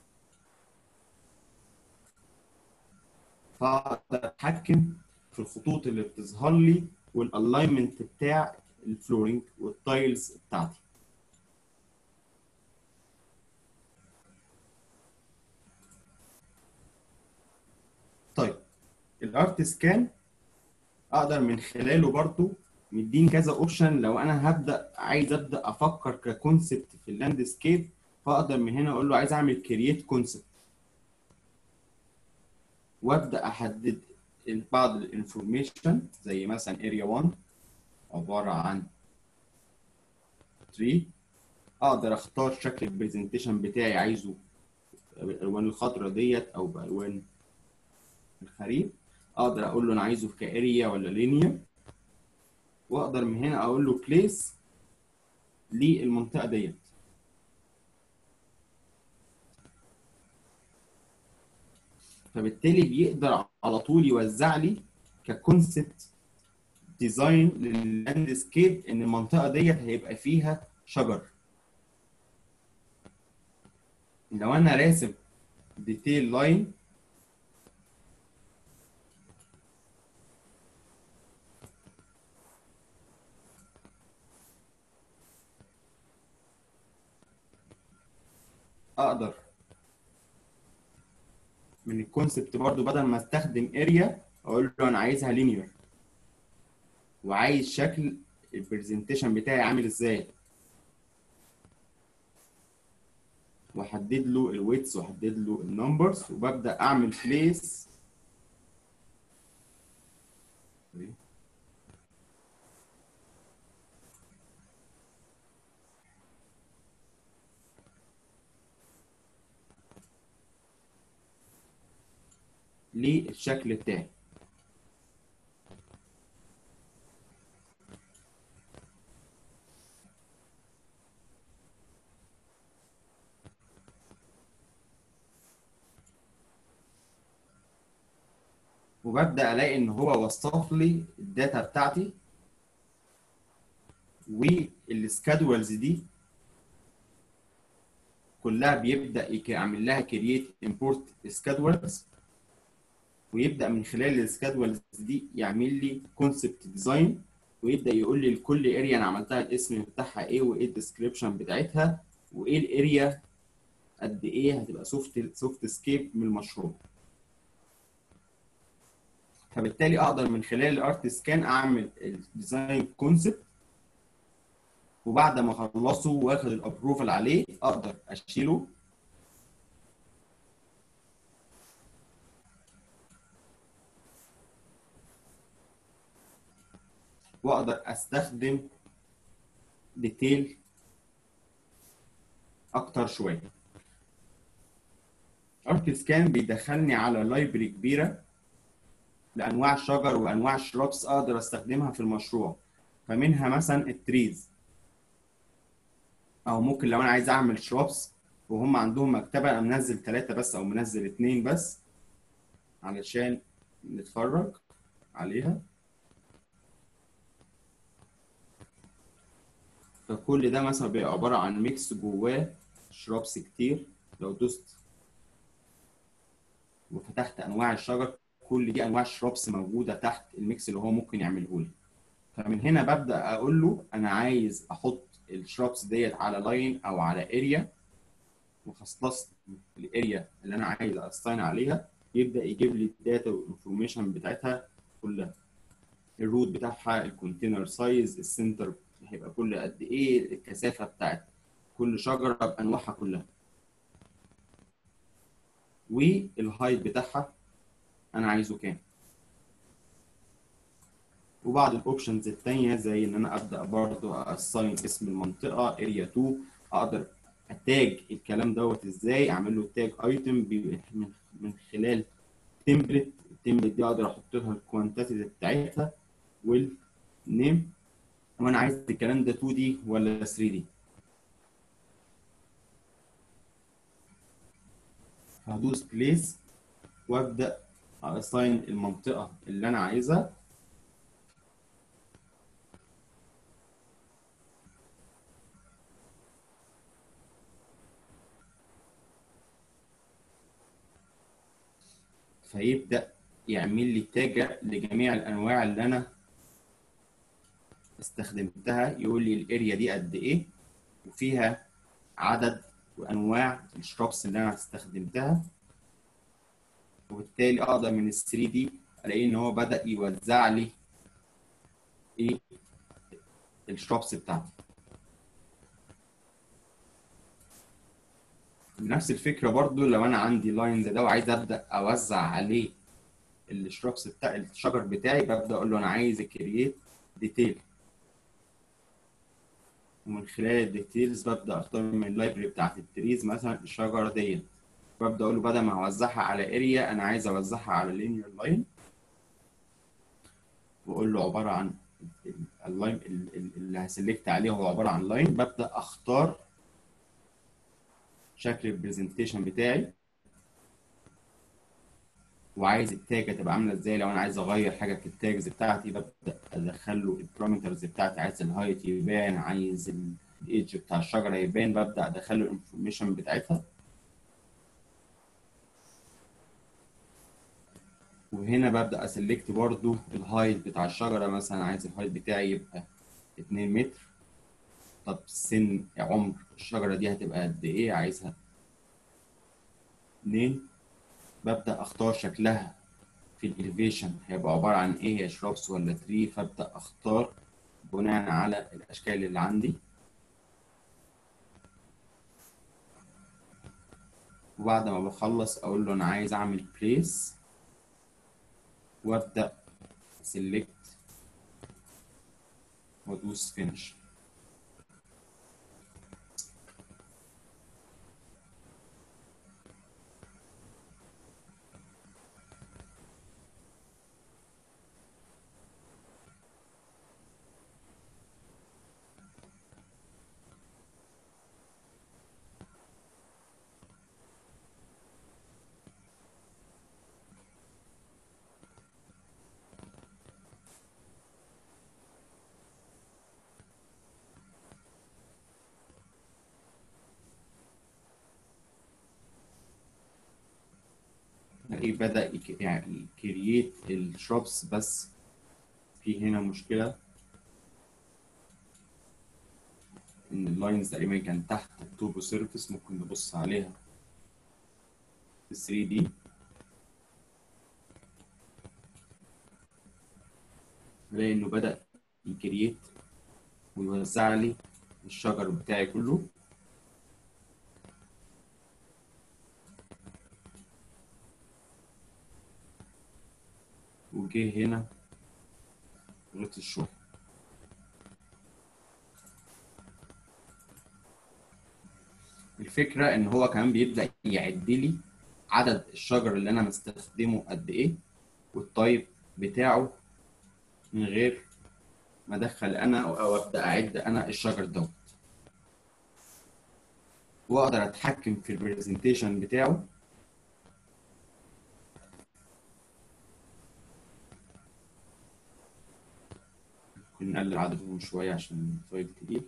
فاقدر اتحكم في الخطوط اللي بتظهر لي والالاينمنت بتاع الفلورينج والتايلز بتاعتي طيب الارت سكان اقدر من خلاله برضو مديني كذا اوبشن لو انا هبدا عايز ابدا افكر ككونسبت في اللاندسكيب فاقدر من هنا اقول له عايز اعمل كرييت كونسبت وابدا احدد بعض الانفورميشن زي مثلا اريا 1 عباره عن تري اقدر اختار شكل البرزنتيشن بتاعي عايزه بالالوان الخضراء ديت او بالوان الخريف اقدر اقول له انا عايزه كاريا ولا لينيا واقدر من هنا اقول له بليس للمنطقه ديت فبالتالي بيقدر على طول يوزع لي ككونسبت ديزاين لللاندسكيب ان المنطقه ديت هيبقى فيها شجر لو انا راسم ديتيل لاين اقدر من الكونسبت برضو بدل ما استخدم اريا اقول له انا عايزها لينير وعايز شكل البرزنتيشن بتاعي عامل ازاي واحدد له الويتس واحدد له النمبرز وببدا اعمل بليس للشكل بتاعي وببدا الاقي ان هو وصف لي الداتا بتاعتي والسكادولز دي كلها بيبدا يعمل لها كرييت امبورت سكادولز ويبدا من خلال السكادولز دي يعمل لي كونسبت ديزاين ويبدا يقول لي لكل اريا انا عملتها الاسم بتاعها ايه وايه الديسكربشن بتاعتها وايه الاريا قد ايه هتبقى سوفت سوفت سكيب من المشروع فبالتالي اقدر من خلال الارت سكان اعمل الديزاين كونسبت وبعد ما اخلصه واخد الابروفال عليه اقدر اشيله واقدر استخدم ديتيل اكتر شويه ارت سكان بيدخلني على لايبرري كبيره لانواع الشجر وانواع الشرابس اقدر استخدمها في المشروع فمنها مثلا التريز او ممكن لو انا عايز اعمل شرابس وهم عندهم مكتبه انا منزل ثلاثه بس او منزل اثنين بس علشان نتفرج عليها فكل ده مثلا بيبقى عباره عن ميكس جواه شرابس كتير لو دوست وفتحت انواع الشجر كل دي انواع شرابس موجوده تحت الميكس اللي هو ممكن يعمله لي فمن هنا ببدا اقول له انا عايز احط الشرابس ديت على لاين او على اريا وخصصت الاريا اللي انا عايز استاين عليها يبدا يجيب لي الداتا والانفورميشن بتاعتها كلها الروت بتاعها الكونتينر سايز السنتر هيبقى كل قد ايه الكثافه بتاعت كل شجره بانواعها كلها والهايت بتاعها انا عايزه كام وبعض الاوبشنز التانية زي ان انا ابدا برضو اساين اسم المنطقه اريا 2 اقدر اتاج الكلام دوت ازاي اعمل له تاج ايتم من خلال تمبلت التمبلت دي اقدر احط لها الكوانتيتي بتاعتها والنيم وانا عايز الكلام ده 2 دي ولا 3 دي هدوس بليس وابدا اساين المنطقه اللي انا عايزها فيبدا يعمل لي تاج لجميع الانواع اللي انا استخدمتها يقول لي الاريا دي قد ايه وفيها عدد وانواع الشرابس اللي انا استخدمتها وبالتالي اقدر من ال 3 دي الاقي ان هو بدا يوزع لي ايه الشرابس بتاعتي بنفس الفكره برضو لو انا عندي لاين زي ده وعايز ابدا اوزع عليه الشرابس بتاع الشجر بتاعي ببدا اقول له انا عايز كرييت ديتيل ومن خلال الديتيلز ببدا اختار من اللايبرري بتاعت التريز مثلا الشجره ديت ببدا اقول له بدل ما اوزعها على اريا انا عايز اوزعها على لينير لاين واقول له عباره عن اللاين اللي هسلكت عليه هو عباره عن لاين ببدا اختار شكل البرزنتيشن بتاعي وعايز التاجه تبقى عامله ازاي لو انا عايز اغير حاجه في التاجز بتاعتي ببدا ادخل له البارامترز بتاعتي عايز الهايت يبان عايز الايدج بتاع الشجره يبان ببدا ادخل له الانفورميشن بتاعتها وهنا ببدا اسلكت برضو الهايت بتاع الشجره مثلا عايز الهايت بتاعي يبقى 2 متر طب سن عمر الشجره دي هتبقى قد ايه عايزها 2 ببدأ اختار شكلها في الاليفيشن هيبقى عبارة عن ايه هي شرابس ولا تري فابدأ اختار بناء على الاشكال اللي عندي وبعد ما بخلص اقول له انا عايز اعمل بليس وابدأ سيلكت وادوس فينش الاقيه بدأ يك- يعني كرييت الشروبس بس في هنا مشكلة ان اللاينز تقريبا كان تحت التوبو سيرفيس ممكن نبص عليها في 3 دي نلاقي انه بدأ يكرييت ويوزع لي الشجر بتاعي كله وجه هنا غلط الشغل الفكرة ان هو كمان بيبدأ يعد لي عدد الشجر اللي انا مستخدمه قد ايه والتايب بتاعه من غير ما ادخل انا او أو ابدا اعد انا الشجر دوت واقدر اتحكم في البرزنتيشن بتاعه ممكن نقلل عددهم شوية عشان الفايل تقيل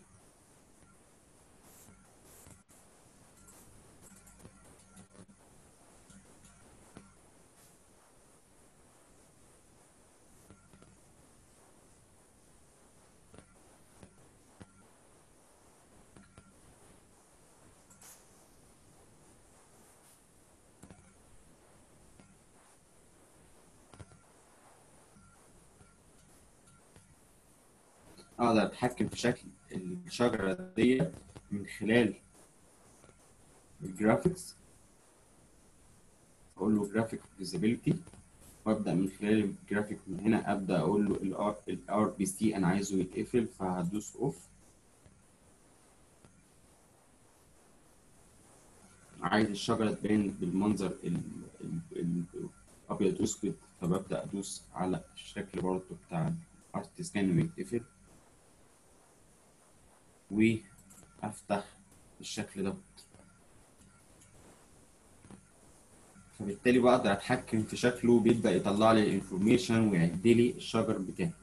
اقدر اتحكم في شكل الشجرة دي من خلال الجرافيكس اقول له جرافيك فيزيبيليتي وابدا من خلال الجرافيك من هنا ابدا اقول له الار بي سي انا عايزه يتقفل فهدوس اوف عايز الشجرة تبان بالمنظر ال- ال- الابيض واسود فببدا ادوس على الشكل برضه بتاع الارت سكان ويتقفل وافتح الشكل دوت فبالتالي بقدر اتحكم في شكله بيبدا يطلع لي الانفورميشن ويعد لي الشجر بتاعي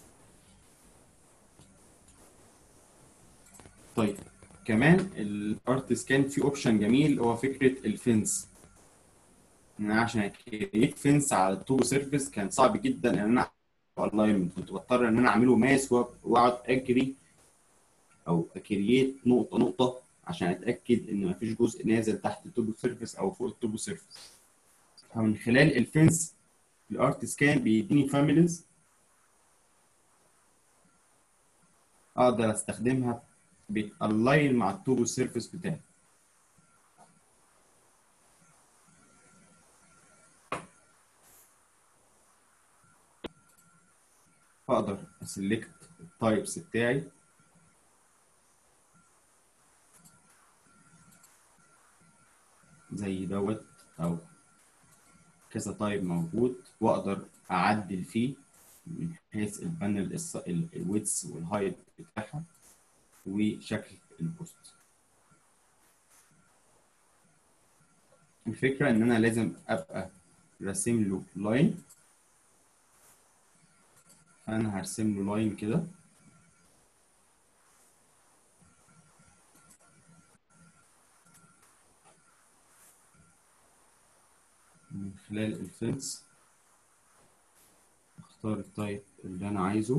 طيب كمان الارت سكان فيه اوبشن جميل هو فكره الفنس ان انا عشان اكريت فنس على التوبو سيرفيس كان صعب جدا ان انا الاينمنت كنت بضطر ان انا اعمله ماس واقعد اجري او اكريت نقطه نقطه عشان اتاكد ان مفيش جزء نازل تحت التوبو سيرفيس او فوق التوبو سيرفيس فمن خلال الفنس الارت سكان بيديني فاميليز اقدر استخدمها بتالاين مع التوبو سيرفيس بتاعي اقدر اسلكت التايبس بتاعي زي دوت او كذا تايب موجود واقدر اعدل فيه من حيث البانل الويتس والهايت بتاعها وشكل البوست الفكرة ان انا لازم ابقى راسم له لاين فانا هرسم له لاين كده من خلال الفنس اختار التايب اللي انا عايزه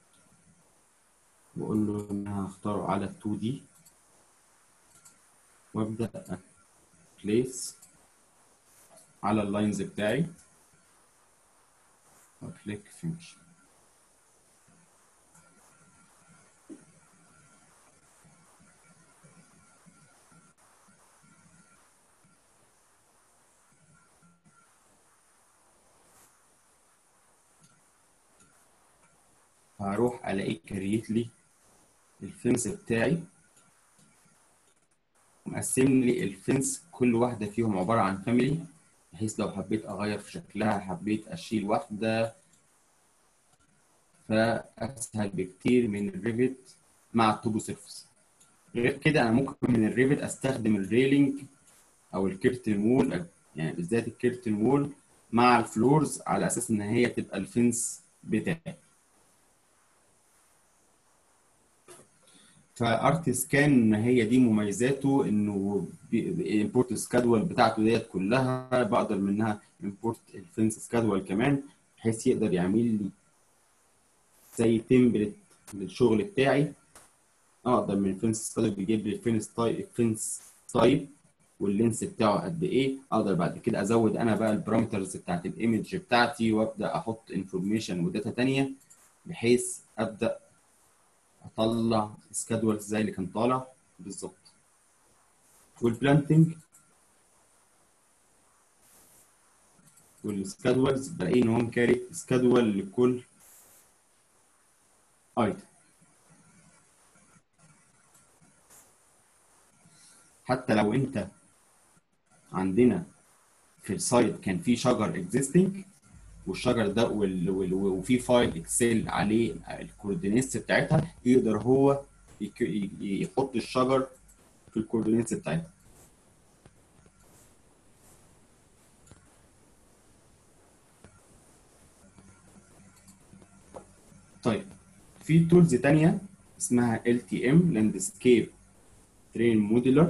واقول له ان انا هختاره على 2 دي وابدا بليس على اللاينز بتاعي وكليك فينش هروح الاقي كريت لي الفنس بتاعي مقسم لي الفنس كل واحده فيهم عباره عن فاميلي بحيث لو حبيت اغير في شكلها حبيت اشيل واحده فاسهل بكتير من الريفت مع التوبو سيرفس غير كده انا ممكن من الريفت استخدم الريلينج او الكيرتن وول يعني بالذات الكيرتن وول مع الفلورز على اساس ان هي تبقى الفنس بتاعي فارت سكان هي دي مميزاته انه امبورت سكادول بتاعته ديت كلها بقدر منها امبورت الفنس سكادول كمان بحيث يقدر يعمل لي زي تمبلت للشغل بتاعي اقدر من الفنس سكادول بيجيب لي الفنس تايب الفنس تايب واللينس بتاعه قد ايه اقدر بعد كده ازود انا بقى البارامترز بتاعت الايمج بتاعتي وابدا احط انفورميشن وداتا ثانيه بحيث ابدا اطلع سكادول زي اللي كان طالع بالظبط والبلانتنج والسكادولز بلاقي ان هو مكاري سكادول لكل ايتم حتى لو انت عندنا في السايت كان في شجر اكزيستنج والشجر ده وال... وال... وفي فايل اكسل عليه الكوردينيتس بتاعتها يقدر هو يك... يحط الشجر في الكوردينيتس بتاعتها طيب في تولز تانية اسمها LTM Landscape Train Modeler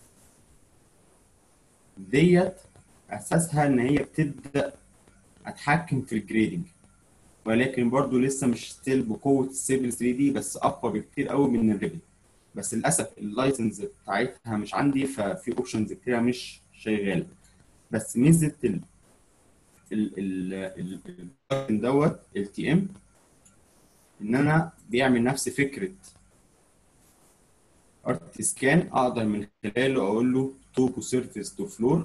ديت اساسها ان هي بتبدا اتحكم في الجريدنج ولكن برضو لسه مش ستيل بقوه السيفل 3 دي بس اقوى بكتير قوي من الريفت بس للاسف اللايسنس بتاعتها مش عندي ففي اوبشنز كتيره مش شغاله بس ميزه ال ال ال ال دوت ال تي ام ان انا بيعمل نفس فكره ارت سكان اقدر من خلاله اقول له توبو سيرفيس تو فلور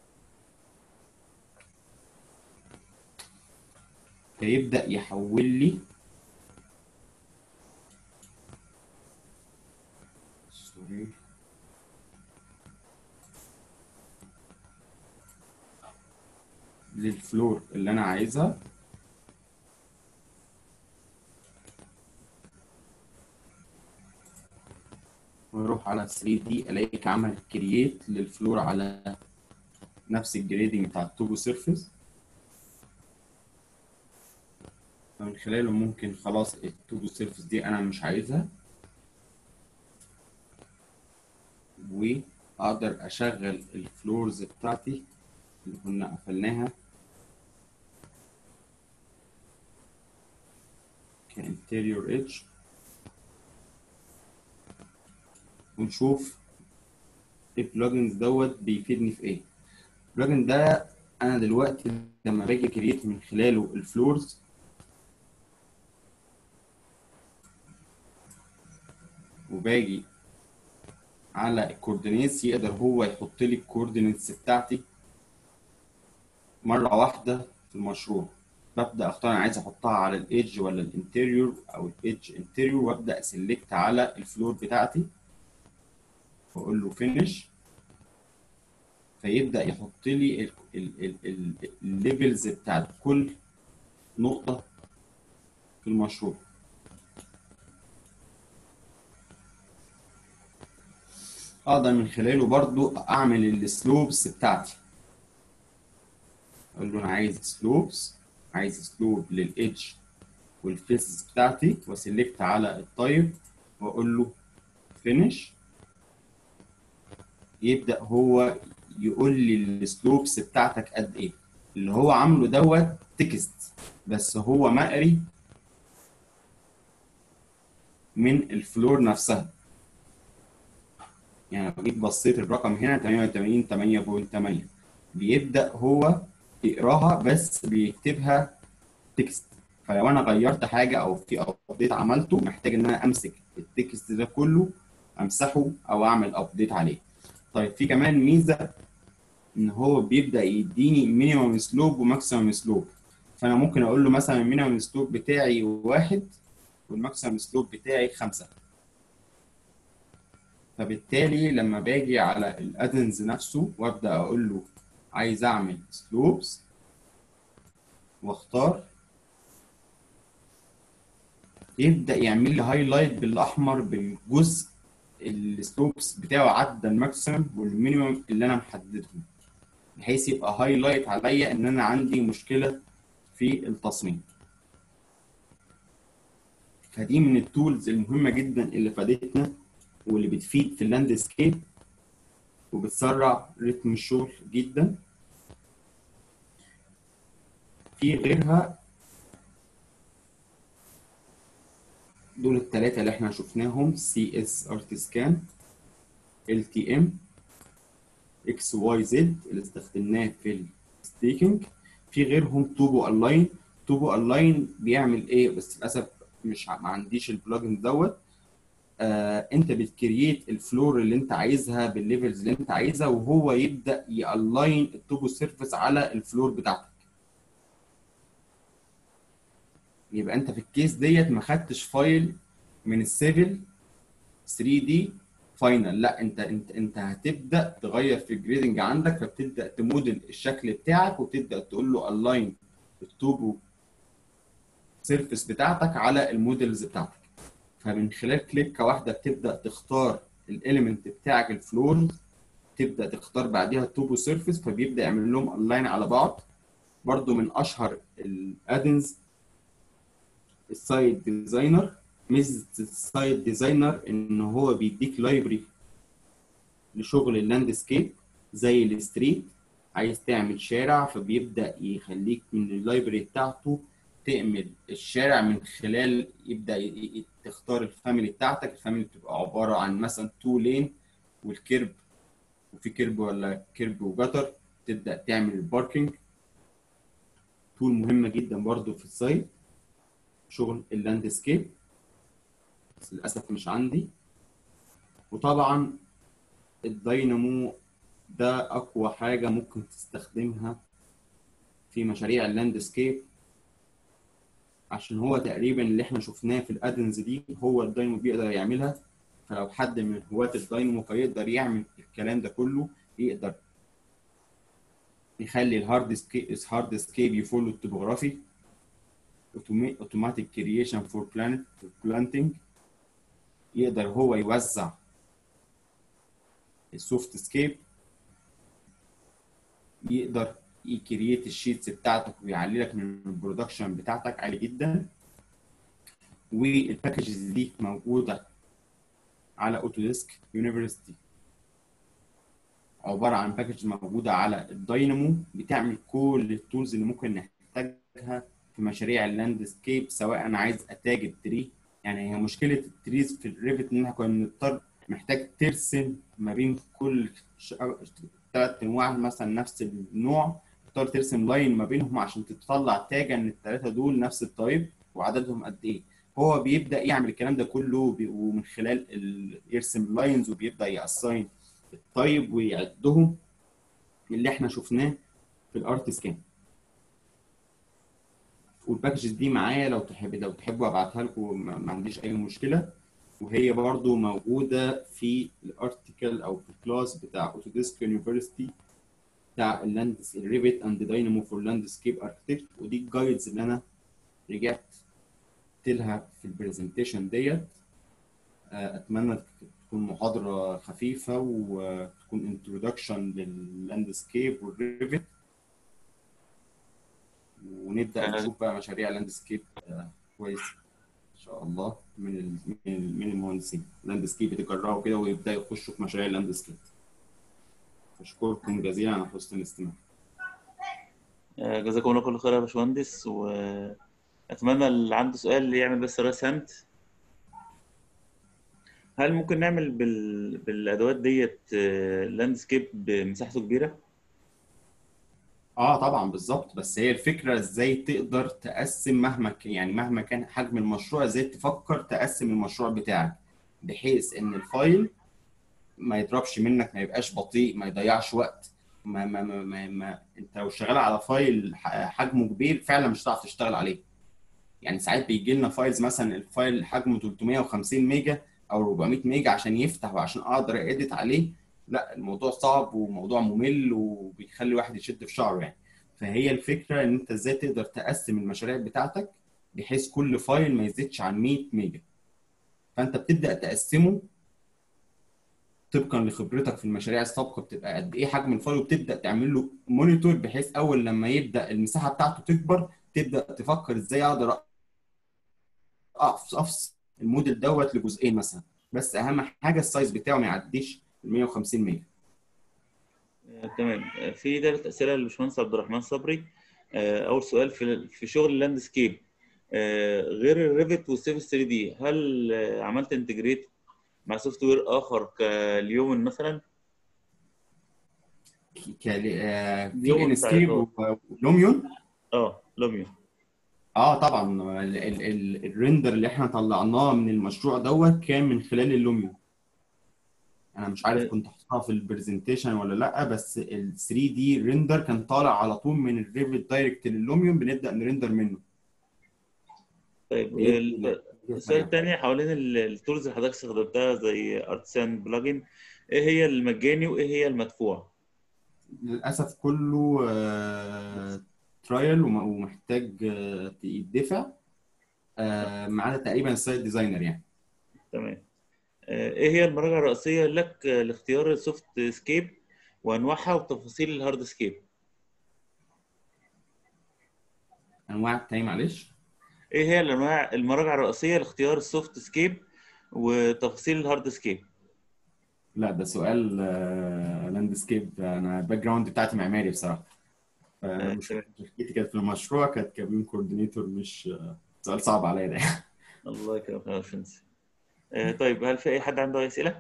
فيبدأ يحول لي سوري للفلور اللي انا عايزها واروح على 3 دي الاقيك عمل كرييت للفلور على نفس الجريدنج بتاع التوبو سيرفيس فمن خلاله ممكن خلاص التوبو سيرفيس دي انا مش عايزها واقدر اشغل الفلورز بتاعتي اللي كنا قفلناها كانتيريور ايدج ونشوف البلجنز دوت بيفيدني في ايه البلجن ده انا دلوقتي لما باجي كريت من خلاله الفلورز وباجي على الكوردينيتس يقدر هو يحط لي الكوردينيتس بتاعتي مره واحده في المشروع ببدا اختار انا عايز احطها على الايدج ولا الانتيريور او الايدج انتيريور وابدا اسلكت على الفلور بتاعتي واقول له فينش فيبدا يحط لي الليفلز بتاعت كل نقطه في المشروع اقدر من خلاله برضو اعمل السلوبس بتاعتي اقول له انا عايز سلوبس عايز سلوب للايدج والفيسز بتاعتي واسلكت على التايب واقول له فينش يبدا هو يقول لي السلوبس بتاعتك قد ايه اللي هو عامله دوت تكست بس هو مقري من الفلور نفسها يعني لو جيت بصيت الرقم هنا 88 8.8 بيبدا هو يقراها بس بيكتبها تكست فلو انا غيرت حاجه او في ابديت عملته محتاج ان انا امسك التكست ده كله امسحه او اعمل ابديت عليه طيب في كمان ميزه ان هو بيبدا يديني مينيمم سلوب وماكسيمم سلوب فانا ممكن اقول له مثلا المينيمم سلوب بتاعي واحد والماكسيمم سلوب بتاعي خمسة فبالتالي لما باجي على الادنز نفسه وابدا اقول له عايز اعمل سلوبس واختار يبدا يعمل لي هايلايت بالاحمر بالجزء السلوبس بتاعه عدى الماكسيمم والمينيمم اللي انا محددهم بحيث يبقى هايلايت عليا ان انا عندي مشكله في التصميم فدي من التولز المهمه جدا اللي فادتنا واللي بتفيد في اللاندسكيب وبتسرع رتم الشغل جدا في غيرها دول الثلاثه اللي احنا شفناهم سي اس ارت سكان ال تي ام اكس واي زد اللي استخدمناه في الستيكنج في غيرهم توبو الاين توبو الاين بيعمل ايه بس للاسف مش ما عنديش البلجن دوت آه انت بتكريت الفلور اللي انت عايزها بالليفلز اللي انت عايزها وهو يبدا يالاين التوبو سيرفيس على الفلور بتاعتك يبقى انت في الكيس ديت ما خدتش فايل من السيفل 3 دي فاينل لا انت انت انت هتبدا تغير في الجريدنج عندك فبتبدا تموديل الشكل بتاعك وتبدا تقول له الاين التوبو سيرفيس بتاعتك على الموديلز بتاعتك فمن خلال كليكه واحده بتبدا تختار الاليمنت بتاعك الفلور تبدا تختار بعديها التوبو سيرفيس فبيبدا يعمل لهم الاين على بعض برضو من اشهر الادنز السايد ديزاينر ميزه السايد ديزاينر ان هو بيديك لايبرري لشغل اللاندسكيب زي الستريت عايز تعمل شارع فبيبدا يخليك من اللايبرري بتاعته تعمل الشارع من خلال يبدا تختار الفاميلي بتاعتك الفاميلي بتبقى عباره عن مثلا تو لين والكيرب وفي كيرب ولا كيرب وجتر تبدا تعمل الباركينج تول مهمه جدا برضو في السايت شغل اللاندسكيب بس للاسف مش عندي وطبعا الداينامو ده اقوى حاجه ممكن تستخدمها في مشاريع اللاندسكيب عشان هو تقريبا اللي احنا شفناه في الادنز دي هو الداينامو بيقدر يعملها فلو حد من هواة الداينامو فيقدر يعمل الكلام ده كله يقدر يخلي الهارد سكيب هارد سكيب يفولو التوبوغرافي اوتوماتيك كرييشن فور بلانت بلانتنج يقدر هو يوزع السوفت سكيب يقدر يكريت الشيتس بتاعتك ويعلي لك من البرودكشن بتاعتك عالي جدا والباكجز دي موجوده على اوتوديسك يونيفرستي عباره عن باكج موجوده على الداينامو بتعمل كل التولز اللي ممكن نحتاجها في مشاريع اللاندسكيب سواء انا عايز اتاج التري يعني هي مشكله التريز في الريفت ان احنا كنا بنضطر محتاج ترسم ما بين كل ثلاث انواع مثلا نفس النوع تضطر ترسم لاين ما بينهم عشان تطلع تاجه ان الثلاثه دول نفس التايب وعددهم قد ايه هو بيبدا يعمل الكلام ده كله ومن خلال ال... يرسم لاينز وبيبدا ياساين التايب ويعدهم اللي احنا شفناه في الارت سكان والباكجز دي معايا لو تحب لو تحبوا ابعتها لكم ما عنديش اي مشكله وهي برضو موجوده في الارتكل او في الكلاس بتاع اوتوديسك يونيفرستي بتاع اللاندس الريفت اند داينامو فور لاندسكيب اركتكت ودي الجايدز اللي انا رجعت لها في البرزنتيشن ديت اتمنى تكون محاضره خفيفه وتكون انترودكشن لللاندسكيب والريفت ونبدا نشوف بقى مشاريع لاندسكيب كويس ان شاء الله من من المهندسين لاندسكيب يتجرأوا كده ويبداوا يخشوا في مشاريع اللاندسكيب اشكركم جزيلا على حسن الاستماع جزاكم الله كل خير يا باشمهندس واتمنى اللي عنده سؤال يعمل بس راس هاند هل ممكن نعمل بال... بالادوات ديت لاندسكيب بمساحته كبيره اه طبعا بالظبط بس هي الفكره ازاي تقدر تقسم مهما ك- يعني مهما كان حجم المشروع ازاي تفكر تقسم المشروع بتاعك بحيث ان الفايل ما يضربش منك ما يبقاش بطيء ما يضيعش وقت ما ما ما, ما, ما انت لو شغال على فايل ح- حجمه كبير فعلا مش هتعرف تشتغل عليه يعني ساعات بيجي لنا فايلز مثلا الفايل حجمه 350 ميجا او 400 ميجا عشان يفتح وعشان اقدر اديت عليه لا الموضوع صعب وموضوع ممل وبيخلي واحد يشد في شعره يعني فهي الفكره ان انت ازاي تقدر تقسم المشاريع بتاعتك بحيث كل فايل ما يزيدش عن 100 ميجا فانت بتبدا تقسمه طبقا لخبرتك في المشاريع السابقه بتبقى قد ايه حجم الفايل وبتبدا تعمل له مونيتور بحيث اول لما يبدا المساحه بتاعته تكبر تبدا تفكر ازاي اقدر اقفص افصل الموديل دوت لجزئين مثلا بس اهم حاجه السايز بتاعه ما يعديش ال 150 ميجا آه، تمام آه، في ثلاث اسئله للباشمهندس عبد الرحمن صبري آه، اول سؤال في في شغل اللاندسكيب آه، غير الريفت والسيف 3 دي هل آه، عملت انتجريت مع سوفت وير اخر كاليومن مثلا كالي... آه في اليوم انسكيب بتاع ولوميون اه لوميون اه طبعا ال... ال... ال... الريندر اللي احنا طلعناه من المشروع دوت كان من خلال اللوميون انا مش عارف كنت حاططها في البرزنتيشن ولا لا بس ال 3 دي ريندر كان طالع على طول من الريفت دايركت للوميون بنبدا نرندر منه طيب إيه؟ ال- السؤال الثاني حوالين ال- التولز اللي حضرتك استخدمتها زي ارتسان بلجن ايه هي المجاني وايه هي المدفوع؟ للاسف كله آه... ترايل وم- ومحتاج آه... يدفع آه... ما عدا تقريبا السايت ديزاينر يعني تمام آه، ايه هي المراجع الرئيسيه لك آه، لاختيار السوفت سكيب وانواعها وتفاصيل الهارد سكيب؟ انواع التاني معلش ايه هي الانواع المراجع الرئيسيه لاختيار السوفت سكيب وتفاصيل الهارد سكيب؟ لا ده سؤال لاندسكيب انا الباك جراوند بتاعتي معماري بصراحه آه، مش تمام. مشكلتي كانت في المشروع كانت كبيم كوردينيتور مش آه، سؤال صعب عليا ده الله يكرمك يا باشمهندس آه، طيب هل في اي حد عنده اي اسئله؟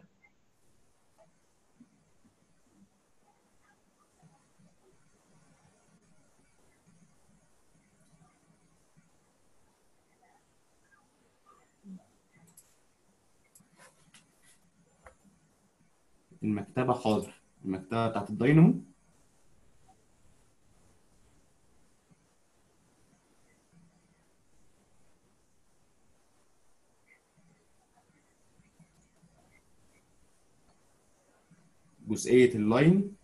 المكتبه حاضر المكتبه بتاعت الداينامو جزئيه اللاين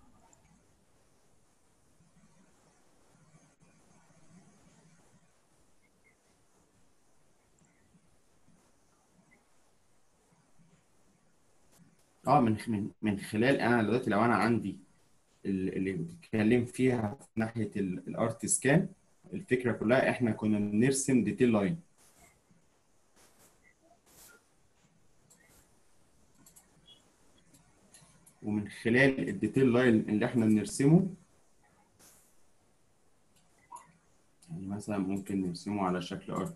اه من من من خلال انا دلوقتي لو انا عندي ال- اللي بتتكلم فيها في ناحيه الارت سكان الفكره كلها احنا كنا بنرسم ديتيل لاين ومن خلال الديتيل لاين اللي احنا بنرسمه يعني مثلا ممكن نرسمه على شكل ارك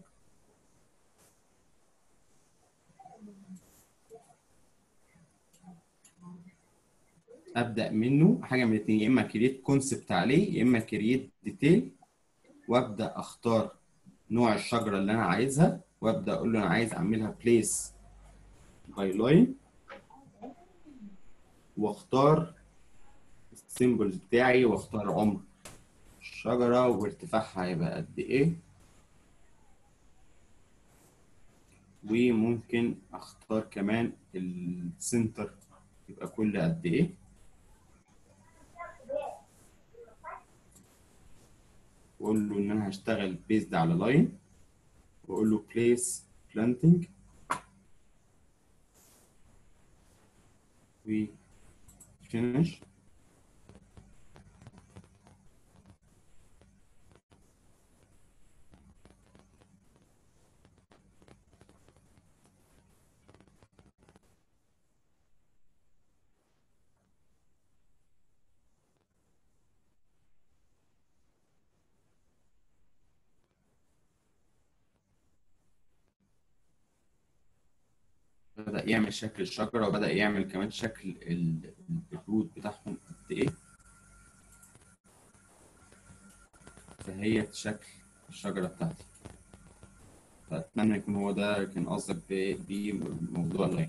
ابدا منه حاجه من الاثنين يا اما كريت كونسبت عليه يا اما كريت ديتيل وابدا اختار نوع الشجره اللي انا عايزها وابدا اقول له انا عايز اعملها بليس باي لاين واختار السيمبلز بتاعي واختار عمر الشجره وارتفاعها هيبقى قد ايه وممكن اختار كمان السنتر يبقى كل قد ايه واقول له ان انا هشتغل بيزد على لاين واقول له بليس بلانتنج و finish بدأ بدأ يعمل شكل الشجرة وبدأ يعمل كمان شكل ال- الروت بتاعهم قد إيه فهي شكل الشجرة بتاعتي فأتمنى يكون هو ده كان قصدك ب- بموضوع اللاين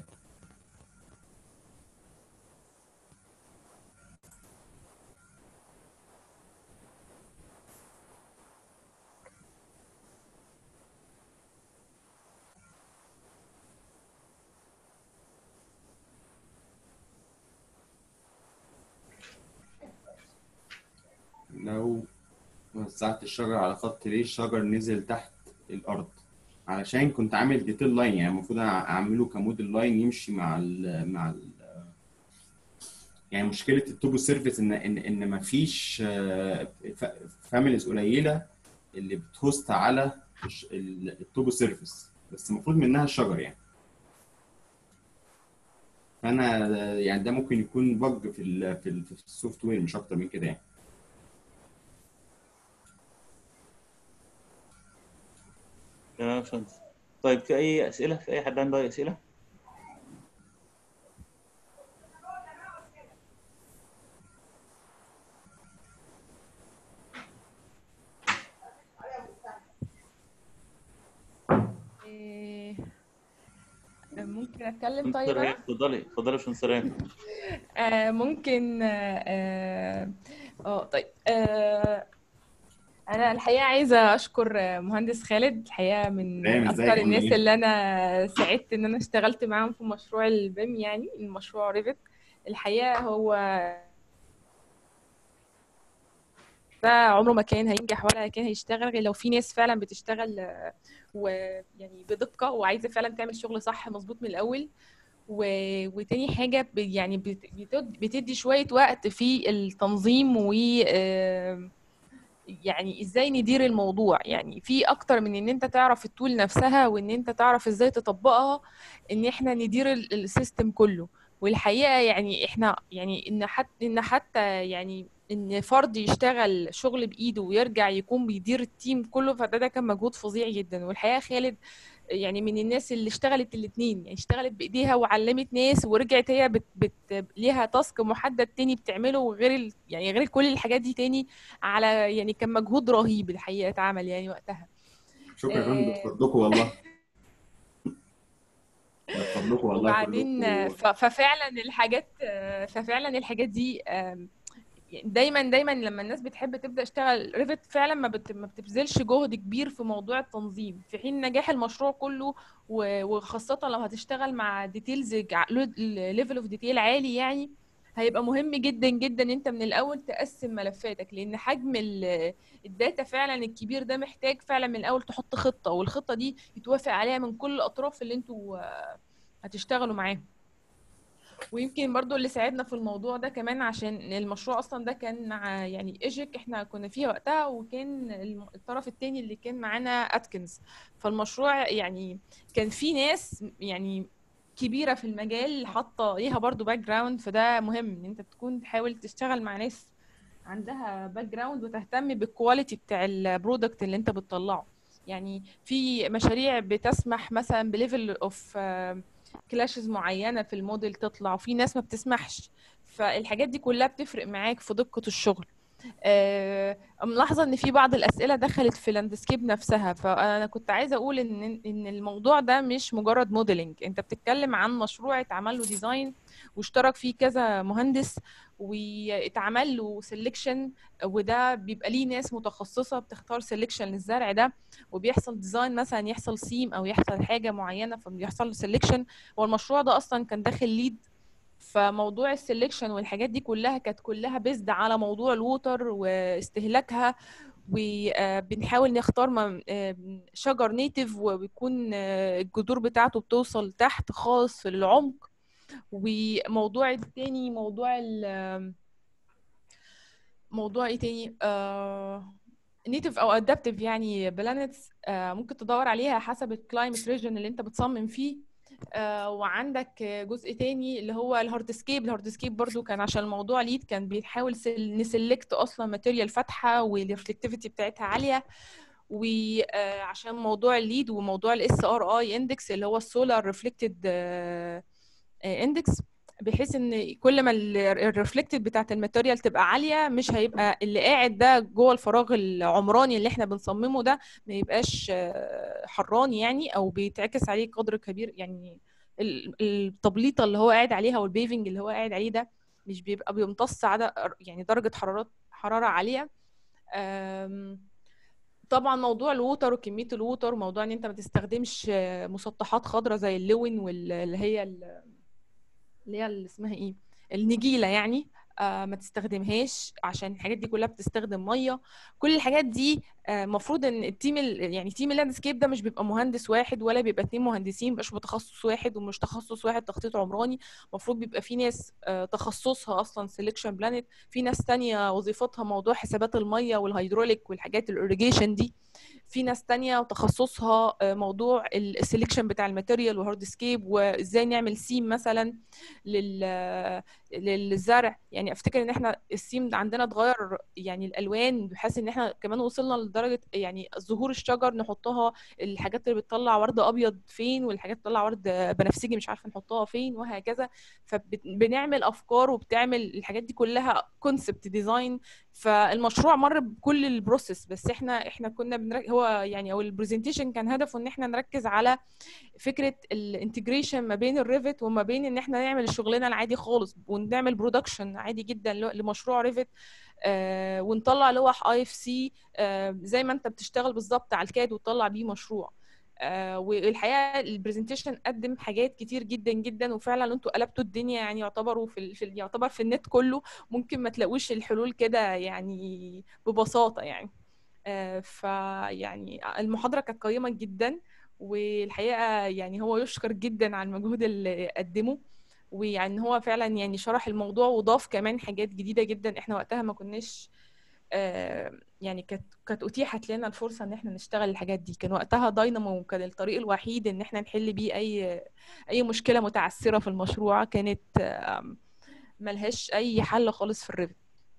لو وزعت الشجر على خط ليه الشجر نزل تحت الأرض علشان كنت عامل ديتيل لاين يعني المفروض أعمله كموديل لاين يمشي مع ال مع ال يعني مشكلة التوبو سيرفيس إن إن إن مفيش فاميليز قليلة اللي بتهوست على الش- ال- التوبو سيرفيس بس المفروض منها الشجر يعني فأنا يعني ده ممكن يكون بج في ال في, ال في السوفت وير مش أكتر من كده يعني تمام يا باشمهندس طيب في اي اسئله في اي حد عنده اي اسئله إيه، ممكن اتكلم باشمهندس طيب ريان، انا اتفضلي اتفضلي يا باشمهندس ريان. آه ممكن اه آه، طيب آه انا الحقيقه عايزه اشكر آه، مهندس خالد الحقيقه من تمام، ازيك؟ اكتر عامل الناس ايه؟ اللي انا سعدت ان انا اشتغلت معاهم في مشروع البيم يعني المشروع ريفت الحقيقه هو ده عمره ما كان هينجح ولا كان هيشتغل غير لو في ناس فعلا بتشتغل آه، ويعني بدقة وعايزة فعلا تعمل شغل صح مظبوط من الأول و... وتاني حاجة ب... يعني بت... بتد... بتدي شوية وقت في التنظيم و آه، يعني ازاي ندير الموضوع يعني في اكتر من ان انت تعرف التول نفسها وان انت تعرف ازاي تطبقها ان احنا ندير ال- السيستم كله والحقيقة يعني احنا يعني ان حتى ان حتى يعني ان فرد يشتغل شغل بايده ويرجع يكون بيدير التيم كله فده ده كان مجهود فظيع جدا والحقيقة خالد يعني من الناس اللي اشتغلت الاثنين يعني اشتغلت بايديها وعلمت ناس ورجعت هي بت بت ليها تاسك محدد تاني بتعمله غير ال يعني غير كل الحاجات دي تاني على يعني كان مجهود رهيب الحقيقة اتعمل يعني وقتها شكرا يا فندم آه، بفضلكم والله بفضلكم والله وبعدين آه، كلكم ف- ففعلا الحاجات آه، ففعلا الحاجات دي آم، يعني دايما دايما لما الناس بتحب تبدا تشتغل ريفت فعلا ما بت- ما بتبذلش جهد كبير في موضوع التنظيم في حين نجاح المشروع كله و- وخاصه لو هتشتغل مع ديتيلز ليفل اوف ديتيل عالي يعني هيبقى مهم جدا جدا ان انت من الاول تقسم ملفاتك لان حجم ال- الداتا فعلا الكبير ده محتاج فعلا من الاول تحط خطه والخطه دي يتوافق عليها من كل الاطراف اللي انتوا آه، هتشتغلوا معاهم ويمكن برضو اللي ساعدنا في الموضوع ده كمان عشان المشروع اصلا ده كان مع يعني ايجيك احنا كنا فيه وقتها وكان الم- الطرف التاني اللي كان معانا اتكنز فالمشروع يعني كان في ناس يعني كبيرة في المجال حاطة ليها برضو باك جراوند فده مهم ان انت تكون تحاول تشتغل مع ناس عندها باك جراوند وتهتم بالكواليتي بتاع البرودكت اللي انت بتطلعه يعني في مشاريع بتسمح مثلا بليفل اوف كلاشز معينه في الموديل تطلع وفي ناس ما بتسمحش فالحاجات دي كلها بتفرق معاك في دقه الشغل آه، ملاحظه ان في بعض الاسئله دخلت في اللاندسكيب نفسها فانا كنت عايزه اقول ان ان الموضوع ده مش مجرد موديلنج انت بتتكلم عن مشروع اتعمل له ديزاين واشترك فيه كذا مهندس واتعمل له سelection وده بيبقى ليه ناس متخصصه بتختار سelection للزرع ده وبيحصل ديزاين مثلا يحصل سيم او يحصل حاجه معينه فبيحصل له سelection هو المشروع ده اصلا كان داخل ليد فموضوع السلكشن والحاجات دي كلها كانت كلها بيزد على موضوع الووتر واستهلاكها وبنحاول نختار م- آه، شجر نيتف وبيكون آه، الجذور بتاعته بتوصل تحت خالص للعمق وموضوع التاني موضوع ال موضوع ايه تاني نيتف او ادابتيف يعني بلانتس ممكن تدور عليها حسب الكلايمت ريجن اللي انت بتصمم فيه آه، وعندك جزء تاني اللي هو الهاردسكيب الهاردسكيب برضو كان عشان الموضوع ليد كان بيحاول سل- نسلكت اصلا ماتيريال فاتحه والريفلكتيفيتي بتاعتها عاليه وعشان موضوع الليد وموضوع الاس ار اي اندكس اللي هو السولار ريفلكتد اندكس بحيث ان كل ما الريفلكتد بتاعت الماتيريال تبقى عاليه مش هيبقى اللي قاعد ده جوه الفراغ العمراني اللي احنا بنصممه ده ما يبقاش آه، حراني يعني او بيتعكس عليه قدر كبير يعني ال- التبليطه اللي هو قاعد عليها والبيفنج اللي هو قاعد عليه ده مش بيبقى بيمتص عدد يعني درجه حرارات حراره عاليه أم، طبعا موضوع الووتر وكميه الووتر موضوع ان انت ما تستخدمش آه، مسطحات خضراء زي اللون واللي هي ال- اللي هي اللي اسمها ايه النجيله يعني آه ما تستخدمهاش عشان الحاجات دي كلها بتستخدم ميه كل الحاجات دي المفروض ان التيم ال- يعني تيم اللاندسكيب ده مش بيبقى مهندس واحد ولا بيبقى اتنين مهندسين مبقاش بتخصص واحد ومش تخصص واحد تخطيط عمراني المفروض بيبقى في ناس آه، تخصصها اصلا سيلكشن بلانت في ناس تانية وظيفتها موضوع حسابات الميه والهيدروليك والحاجات الاريجيشن دي في ناس تانية تخصصها آه، موضوع السلكشن بتاع الماتيريال وهاردسكيب وازاي نعمل سيم مثلا لل للزرع يعني افتكر ان احنا السيم عندنا اتغير يعني الالوان بحيث ان احنا كمان وصلنا لدرجه يعني ظهور الشجر نحطها الحاجات اللي بتطلع ورد ابيض فين والحاجات اللي بتطلع ورد بنفسجي مش عارفه نحطها فين وهكذا فبنعمل افكار وبتعمل الحاجات دي كلها كونسبت ديزاين فالمشروع مر بكل البروسيس بس احنا احنا كنا بنرك... هو يعني او البرزنتيشن كان هدفه ان احنا نركز على فكره الانتجريشن ما بين الريفت وما بين ان احنا نعمل شغلنا العادي خالص ونعمل برودكشن عادي جدا ل- لمشروع ريفت آه ونطلع لوح اي اف سي زي ما انت بتشتغل بالظبط على الكاد وتطلع بيه مشروع آه والحقيقه البرزنتيشن قدم حاجات كتير جدا جدا وفعلا انتوا قلبتوا الدنيا يعني يعتبروا في, ال... في ال... يعتبر في النت كله ممكن ما تلاقوش الحلول كده يعني ببساطه يعني آه فيعني المحاضره كانت قيمه جدا والحقيقه يعني هو يشكر جدا على المجهود اللي قدمه ويعني هو فعلا يعني شرح الموضوع وضاف كمان حاجات جديده جدا احنا وقتها ما كناش آه، يعني كانت كانت اتيحت لنا الفرصه ان احنا نشتغل الحاجات دي كان وقتها داينامو كان الطريق الوحيد ان احنا نحل بيه اي اي مشكله متعثره في المشروع كانت آم، ملهاش اي حل خالص في الريفت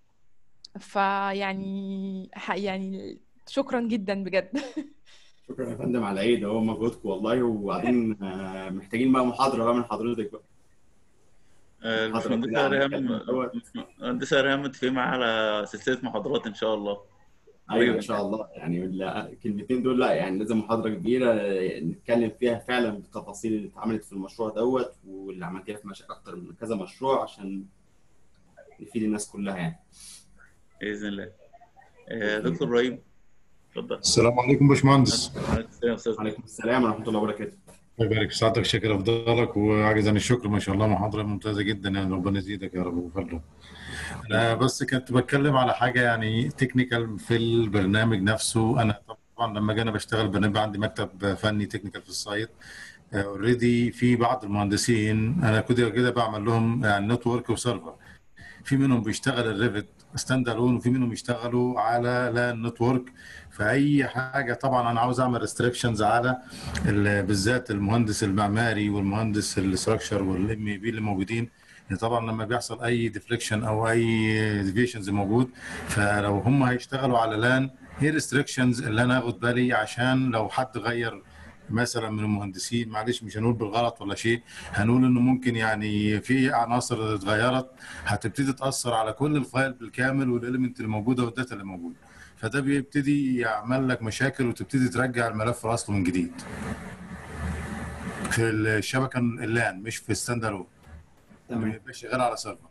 فيعني ح- يعني شكرا جدا بجد شكرا يا فندم على ايه ده هو مجهودكم والله وبعدين آه، محتاجين بقى محاضره بقى من حضرتك بقى آه، محاضرة الباشمهندسة كده عن ريهام الكلام دوت. المهندسة ريهام متفقين معاها على سلسلة محاضرات إن شاء الله ايوه ان شاء الله يعني لا الكلمتين دول لا يعني لازم محاضره كبيره آه، نتكلم فيها فعلا بالتفاصيل اللي اتعملت في المشروع دوت واللي عملتيها في مش... اكتر من كذا مشروع عشان نفيد الناس كلها يعني بإذن الله آه، دكتور إبراهيم اتفضل السلام عليكم باشمهندس عليكم السلام يا أستاذ وعليكم السلام ورحمه الله وبركاته الله يبارك في سعادتك شكر افضلك وعاجز عن الشكر ما شاء الله محاضره ممتازه جدا يعني ربنا يزيدك يا رب وفضله انا بس كنت بتكلم على حاجه يعني تكنيكال في البرنامج نفسه انا طبعا لما جينا بشتغل برنامج عندي مكتب فني تكنيكال في السايت اوريدي في بعض المهندسين انا كده كده بعمل لهم يعني نتورك وسيرفر في منهم بيشتغل الريفت ستاند الون وفي منهم يشتغلوا على لان نتورك فاي حاجه طبعا انا عاوز اعمل ريستريكشنز على ال- بالذات المهندس المعماري والمهندس الاستراكشر والام اي بي اللي موجودين يعني طبعا لما بيحصل اي ديفليكشن او اي ديفيشنز موجود فلو هم هيشتغلوا على لان ايه الريستريكشنز اللي انا اخد بالي عشان لو حد غير مثلا من المهندسين معلش مش هنقول بالغلط ولا شيء هنقول انه ممكن يعني في عناصر اتغيرت هتبتدي تاثر على كل الفايل بالكامل والاليمنت اللي موجوده والداتا اللي موجوده فده بيبتدي يعمل لك مشاكل وتبتدي ترجع الملف اصله من جديد في الشبكه اللان مش في الستاند الون ما تمام يبقاش شغال على سيرفر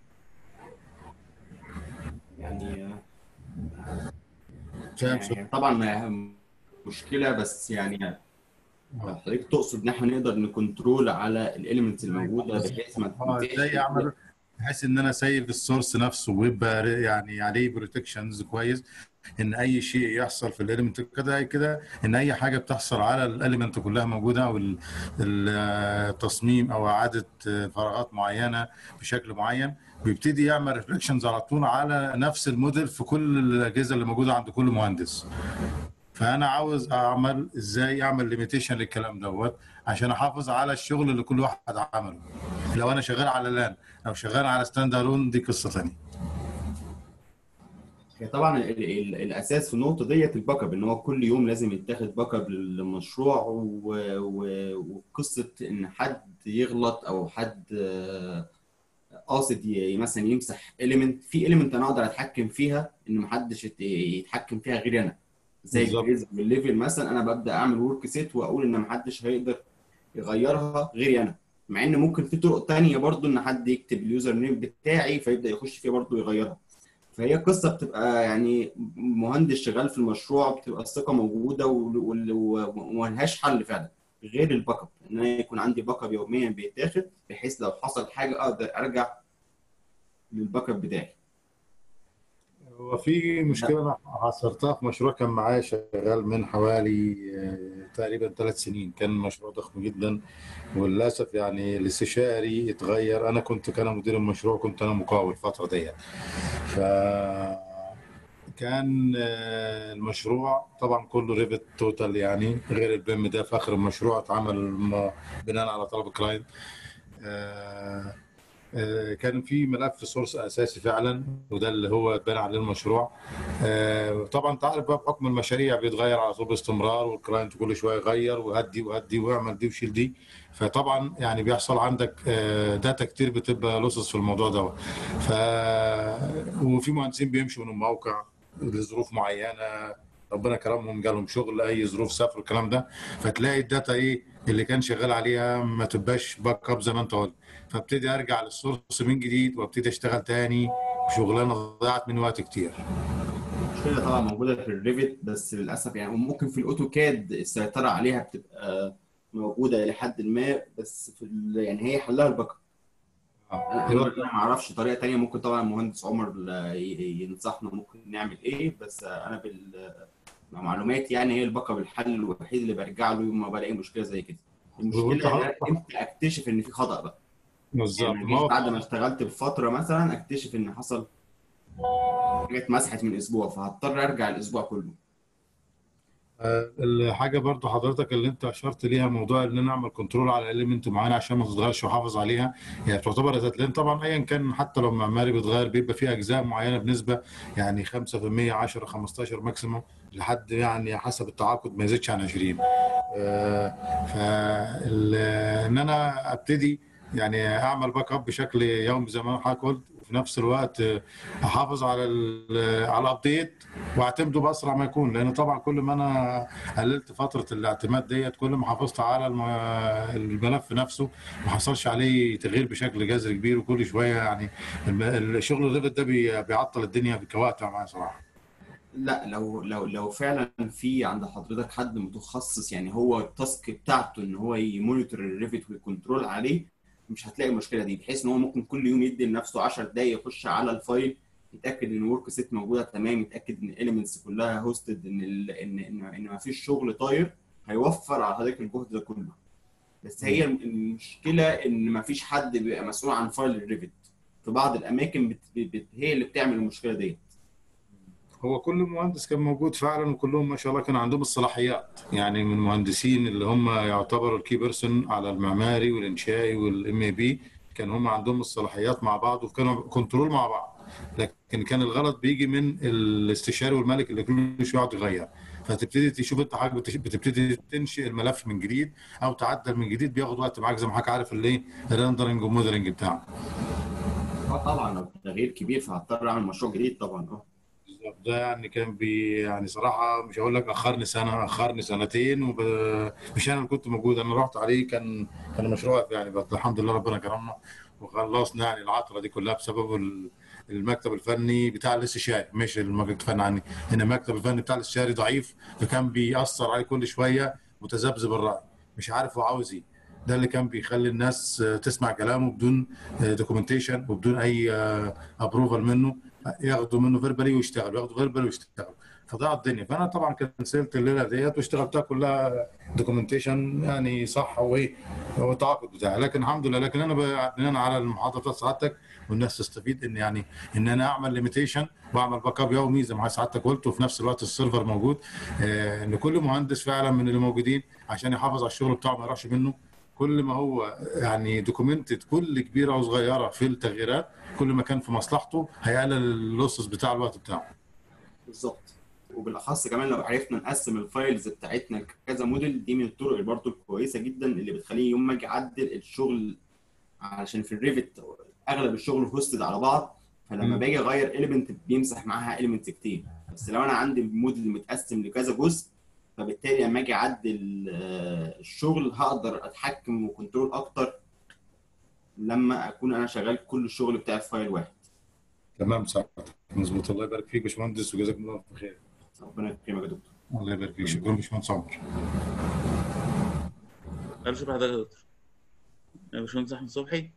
يعني آه، فاهم يعني طبعا هي مشكله بس يعني لو حضرتك تقصد ان احنا نقدر نكنترول على الاليمنتس الموجوده بحيث ما اه تنتهيش ازاي اعمل بحيث ان انا سيف السورس نفسه ويبقى يعني عليه بروتكشنز كويس ان اي شيء يحصل في الاليمنت كده كده ان اي حاجه بتحصل على الاليمنت كلها موجوده او ال- التصميم او اعاده فراغات معينه بشكل معين بيبتدي يعمل ريفليكشنز على طول على نفس الموديل في كل الاجهزه اللي موجوده عند كل مهندس فانا عاوز اعمل ازاي اعمل ليميتيشن للكلام دوت عشان احافظ على الشغل اللي كل واحد عمله لو انا شغال على لان لو شغال على ستاند الون دي قصه ثانيه هي طبعا ال ال الاساس في النقطه ديت الباك اب ان هو كل يوم لازم يتاخد باك اب للمشروع و- و- وقصه ان حد يغلط او حد آه، قاصد ي- مثلا يمسح اليمنت في اليمنت انا اقدر اتحكم فيها ان محدش يت- يتحكم فيها غيري انا زي بالظبط. الجريز والليفل مثلا انا ببدا اعمل ورك سيت واقول ان محدش هيقدر يغيرها غيري انا مع ان ممكن في طرق تانية برضو ان حد يكتب اليوزر نيم بتاعي فيبدا يخش فيها برضو يغيرها فهي قصه بتبقى يعني مهندس شغال في المشروع بتبقى الثقه موجوده وال- وال- وملهاش حل فعلا غير الباك اب ان انا يكون عندي باك اب يوميا بيتاخد بحيث لو حصل حاجه اقدر ارجع للباك اب بتاعي هو في مشكلة أنا عاصرتها في مشروع كان معايا شغال من حوالي آه، تقريبا ثلاث سنين كان مشروع ضخم جدا وللأسف يعني الاستشاري اتغير أنا كنت كان مدير المشروع كنت أنا مقاول الفترة دي ف كان آه، المشروع طبعا كله ريفت توتال يعني غير البيم ده في آخر المشروع اتعمل م- بناء على طلب الكلاينت آه، آه، كان في ملف سورس اساسي فعلا وده اللي هو اتبنى عليه المشروع آه، طبعا انت عارف بقى بحكم المشاريع بيتغير على طول باستمرار والكلاينت كل شويه يغير وهدي وهدي واعمل دي وشيل دي فطبعا يعني بيحصل عندك آه، داتا كتير بتبقى لوسس في الموضوع ده ف وفي مهندسين بيمشوا من الموقع لظروف معينه ربنا كرمهم جالهم شغل اي ظروف سافر الكلام ده فتلاقي الداتا ايه اللي كان شغال عليها ما تبقاش باك اب زي ما انت قلت فابتدي ارجع للسورس من جديد وابتدي اشتغل تاني شغلانه ضيعت مني وقت كتير المشكله طبعا موجوده في الريفت بس للاسف يعني ممكن في الاوتوكاد السيطره عليها بتبقى موجوده الى حد ما بس في ال... يعني هي حلها الباك اب انا أنا ما اعرفش طريقه تانية ممكن طبعا المهندس عمر ي- ينصحنا ممكن نعمل ايه بس انا بال مع معلوماتي يعني هي الباك اب الحل الوحيد اللي برجع له يوم ما بلاقي مشكله زي كده المشكله وانت ان انا عارف- امتى اكتشف ان في خطا بقى بالظبط يعني ما هو بعد ما اشتغلت بفتره مثلا اكتشف ان حصل حاجه اتمسحت من اسبوع فهضطر ارجع الاسبوع كله آه، الحاجه برضو حضرتك اللي انت اشرت ليها موضوع ان انا اعمل كنترول على اليمنت معينه عشان ما تتغيرش واحافظ عليها يعني تعتبر اساس لان طبعا ايا كان حتى لو معماري بيتغير بيبقى فيه اجزاء معينه بنسبه يعني 5% 10 15 ماكسيموم لحد يعني حسب التعاقد ما يزيدش عن 20 فان انا ابتدي يعني اعمل باك اب بشكل يومي زي ما حضرتك قلت وفي نفس الوقت آه، احافظ على ال على الابديت واعتمده باسرع ما يكون لان طبعا كل ما انا قللت فتره الاعتماد ديت كل ما حافظت على الم- الملف نفسه ما حصلش عليه تغيير بشكل جذري كبير وكل شويه يعني الم- الشغل الريفت ده بي- بيعطل الدنيا بكواتع معايا صراحه لا لو لو لو فعلا في عند حضرتك حد متخصص يعني هو التاسك بتاعته ان هو يمونيتور الريفت ويكنترول عليه مش هتلاقي المشكله دي بحيث ان هو ممكن كل يوم يدي لنفسه 10 دقائق يخش على الفايل يتاكد ان الورك سيت موجوده تمام يتاكد ان الاليمنتس كلها هوستد ان ال ان ان ان ما فيش شغل طاير هيوفر على حضرتك الجهد ده كله بس هي المشكله ان ما فيش حد بيبقى مسؤول عن فايل الريفت في بعض الاماكن بت بت هي اللي بتعمل المشكله ديت هو كل مهندس كان موجود فعلا وكلهم ما شاء الله كان عندهم الصلاحيات يعني من المهندسين اللي هم يعتبروا الكي بيرسون على المعماري والانشائي والام اي بي كان هم عندهم الصلاحيات مع بعض وكانوا كنترول مع بعض لكن كان الغلط بيجي من الاستشاري والملك اللي كل شويه يقعد يغير فتبتدي تشوف انت حاجه بتش- بتبتدي تنشئ الملف من جديد او تعدل من جديد بياخد وقت معاك زي ما حضرتك عارف اللي الريندرنج والموديلنج بتاعه اه طبعا لو تغيير كبير فهضطر اعمل مشروع جديد طبعا اه بالظبط ده يعني كان بي يعني صراحة مش هقول لك أخرني سنة أخرني سنتين وب... مش أنا اللي كنت موجود أنا رحت عليه كان كان مشروع يعني بس الحمد لله ربنا كرمنا وخلصنا يعني العطلة دي كلها بسبب ال- المكتب الفني بتاع الاستشاري مش المكتب الفني عني إن المكتب الفني بتاع الاستشاري ضعيف فكان بيأثر عليه كل شوية متذبذب الرأي مش عارف هو عاوز إيه ده اللي كان بيخلي الناس تسمع كلامه بدون دوكيومنتيشن وبدون اي ابروفال منه ياخدوا منه فيربالي ويشتغلوا ياخدوا فيربالي ويشتغلوا فضاع الدنيا فانا طبعا كنسلت الليله ديت واشتغلتها كلها دوكيومنتيشن يعني صح وايه هو التعاقد بتاعي لكن الحمد لله لكن انا بناء على المحاضره بتاعت سعادتك والناس تستفيد ان يعني ان انا اعمل ليميتيشن واعمل باك اب يومي زي ما سعادتك قلت وفي نفس الوقت السيرفر موجود آه، ان كل مهندس فعلا من اللي موجودين عشان يحافظ على الشغل بتاعه ما يروحش منه كل ما هو يعني دوكيومنتد كل كبيره او صغيره في التغييرات كل ما كان في مصلحته هيقلل اللوسز بتاع الوقت بتاعه بالظبط وبالاخص كمان لو عرفنا نقسم الفايلز بتاعتنا لكذا موديل دي من الطرق برضه الكويسه جدا اللي بتخليه يوم ما اجي اعدل الشغل علشان في الريفت اغلب الشغل هوستد على بعض فلما مم. باجي اغير اليمنت بيمسح معاها اليمنت كتير بس لو انا عندي موديل متقسم لكذا جزء فبالتالي لما اجي اعدل آه، الشغل هقدر اتحكم وكنترول اكتر لما اكون انا شغال كل الشغل بتاعي في فايل واحد تمام صح مظبوط الله يبارك فيك يا باشمهندس وجزاكم الله خير ربنا يكرمك يا دكتور الله يبارك فيك شكرا باشمهندس عمر الف شكر لحضرتك يا دكتور يا باشمهندس احمد صبحي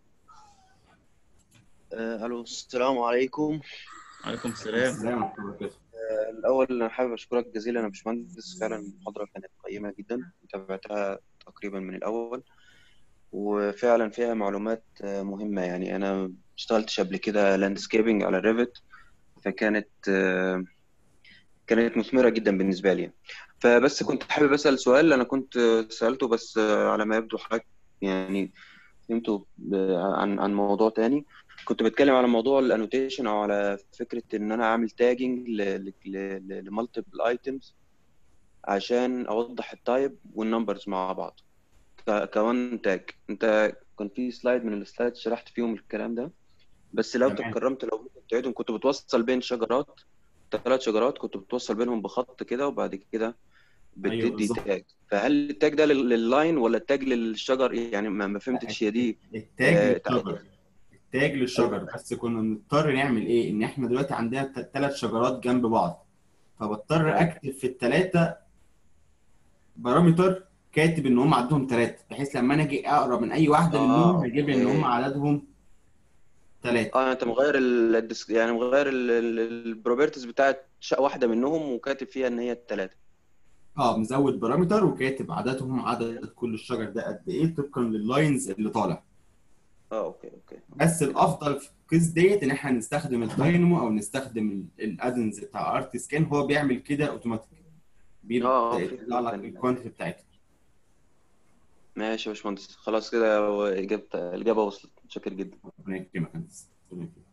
آه، الو السلام عليكم عليكم السلام السلام ورحمه الله وبركاته آه، الاول انا حابب اشكرك جزيلا يا باشمهندس فعلا المحاضره كانت قيمه جدا تابعتها تقريبا من الاول وفعلا فيها معلومات آه، مهمه يعني انا ما اشتغلتش قبل كده لاندسكيبنج على الريفت فكانت آه، كانت مثمره جدا بالنسبه لي فبس كنت حابب اسال سؤال انا كنت آه، سالته بس آه، على ما يبدو حضرتك يعني فهمته ب- عن عن موضوع تاني كنت بتكلم على موضوع الانوتيشن او على فكره ان انا اعمل تاجنج لمالتيبل ايتمز عشان اوضح التايب والنمبرز مع بعض ك- كوان تاج انت كان في سلايد من السلايد شرحت فيهم الكلام ده بس لو تمام. تكرمت لو ممكن تعيدهم كنت بتوصل بين شجرات ثلاث شجرات كنت بتوصل بينهم بخط كده وبعد كده أيوة بتدي بالظبط. تاج فهل التاج ده لل- لللاين ولا التاج للشجر يعني ما ما فهمتش هي دي التاج آه، للشجر التاج للشجر بس كنا بنضطر نعمل ايه ان احنا دلوقتي عندنا ثلاث شجرات جنب بعض فبضطر اكتب في الثلاثه بارامتر كاتب ان هم عندهم ثلاثه بحيث لما انا اجي اقرا من اي واحده آه، منهم هيجيب لي ان هم أوكي. عددهم ثلاثه اه انت مغير ال الديس- يعني مغير البروبرتيز بتاعت شقه واحده منهم وكاتب فيها ان هي الثلاثه اه مزود بارامتر وكاتب عددهم عدد كل الشجر ده قد ايه طبقا لللاينز اللي طالع اه اوكي اوكي بس الافضل في الكيس ديت ان احنا نستخدم الداينامو او نستخدم الادنز بتاع ارت سكان هو بيعمل كده اوتوماتيك بيبدا آه، في يطلع لك حلول تانية. الكوانتيتي بتاعتها ماشي يا باشمهندس خلاص كده هو اجابه الاجابه وصلت متشكر جدا ربنا يكرمك يا هندسة. ربنا يكرمك.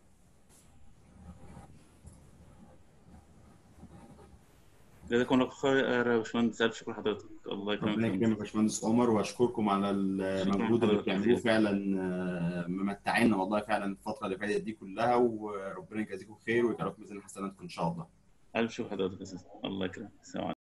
جزاكم الله خير يا باشمهندس الف شكر لحضرتك الله يكرمك ربنا يكرمك يا باشمهندس عمر واشكركم على المجهود اللي حضرتك. بتعملوه فعلا آه، ممتعينا والله فعلا الفتره اللي فاتت دي كلها وربنا يجازيكم خير ويجعلكم ميزان حسناتكم ان شاء الله الف شكر لحضرتك يا استاذ الله يكرمك السلام عليكم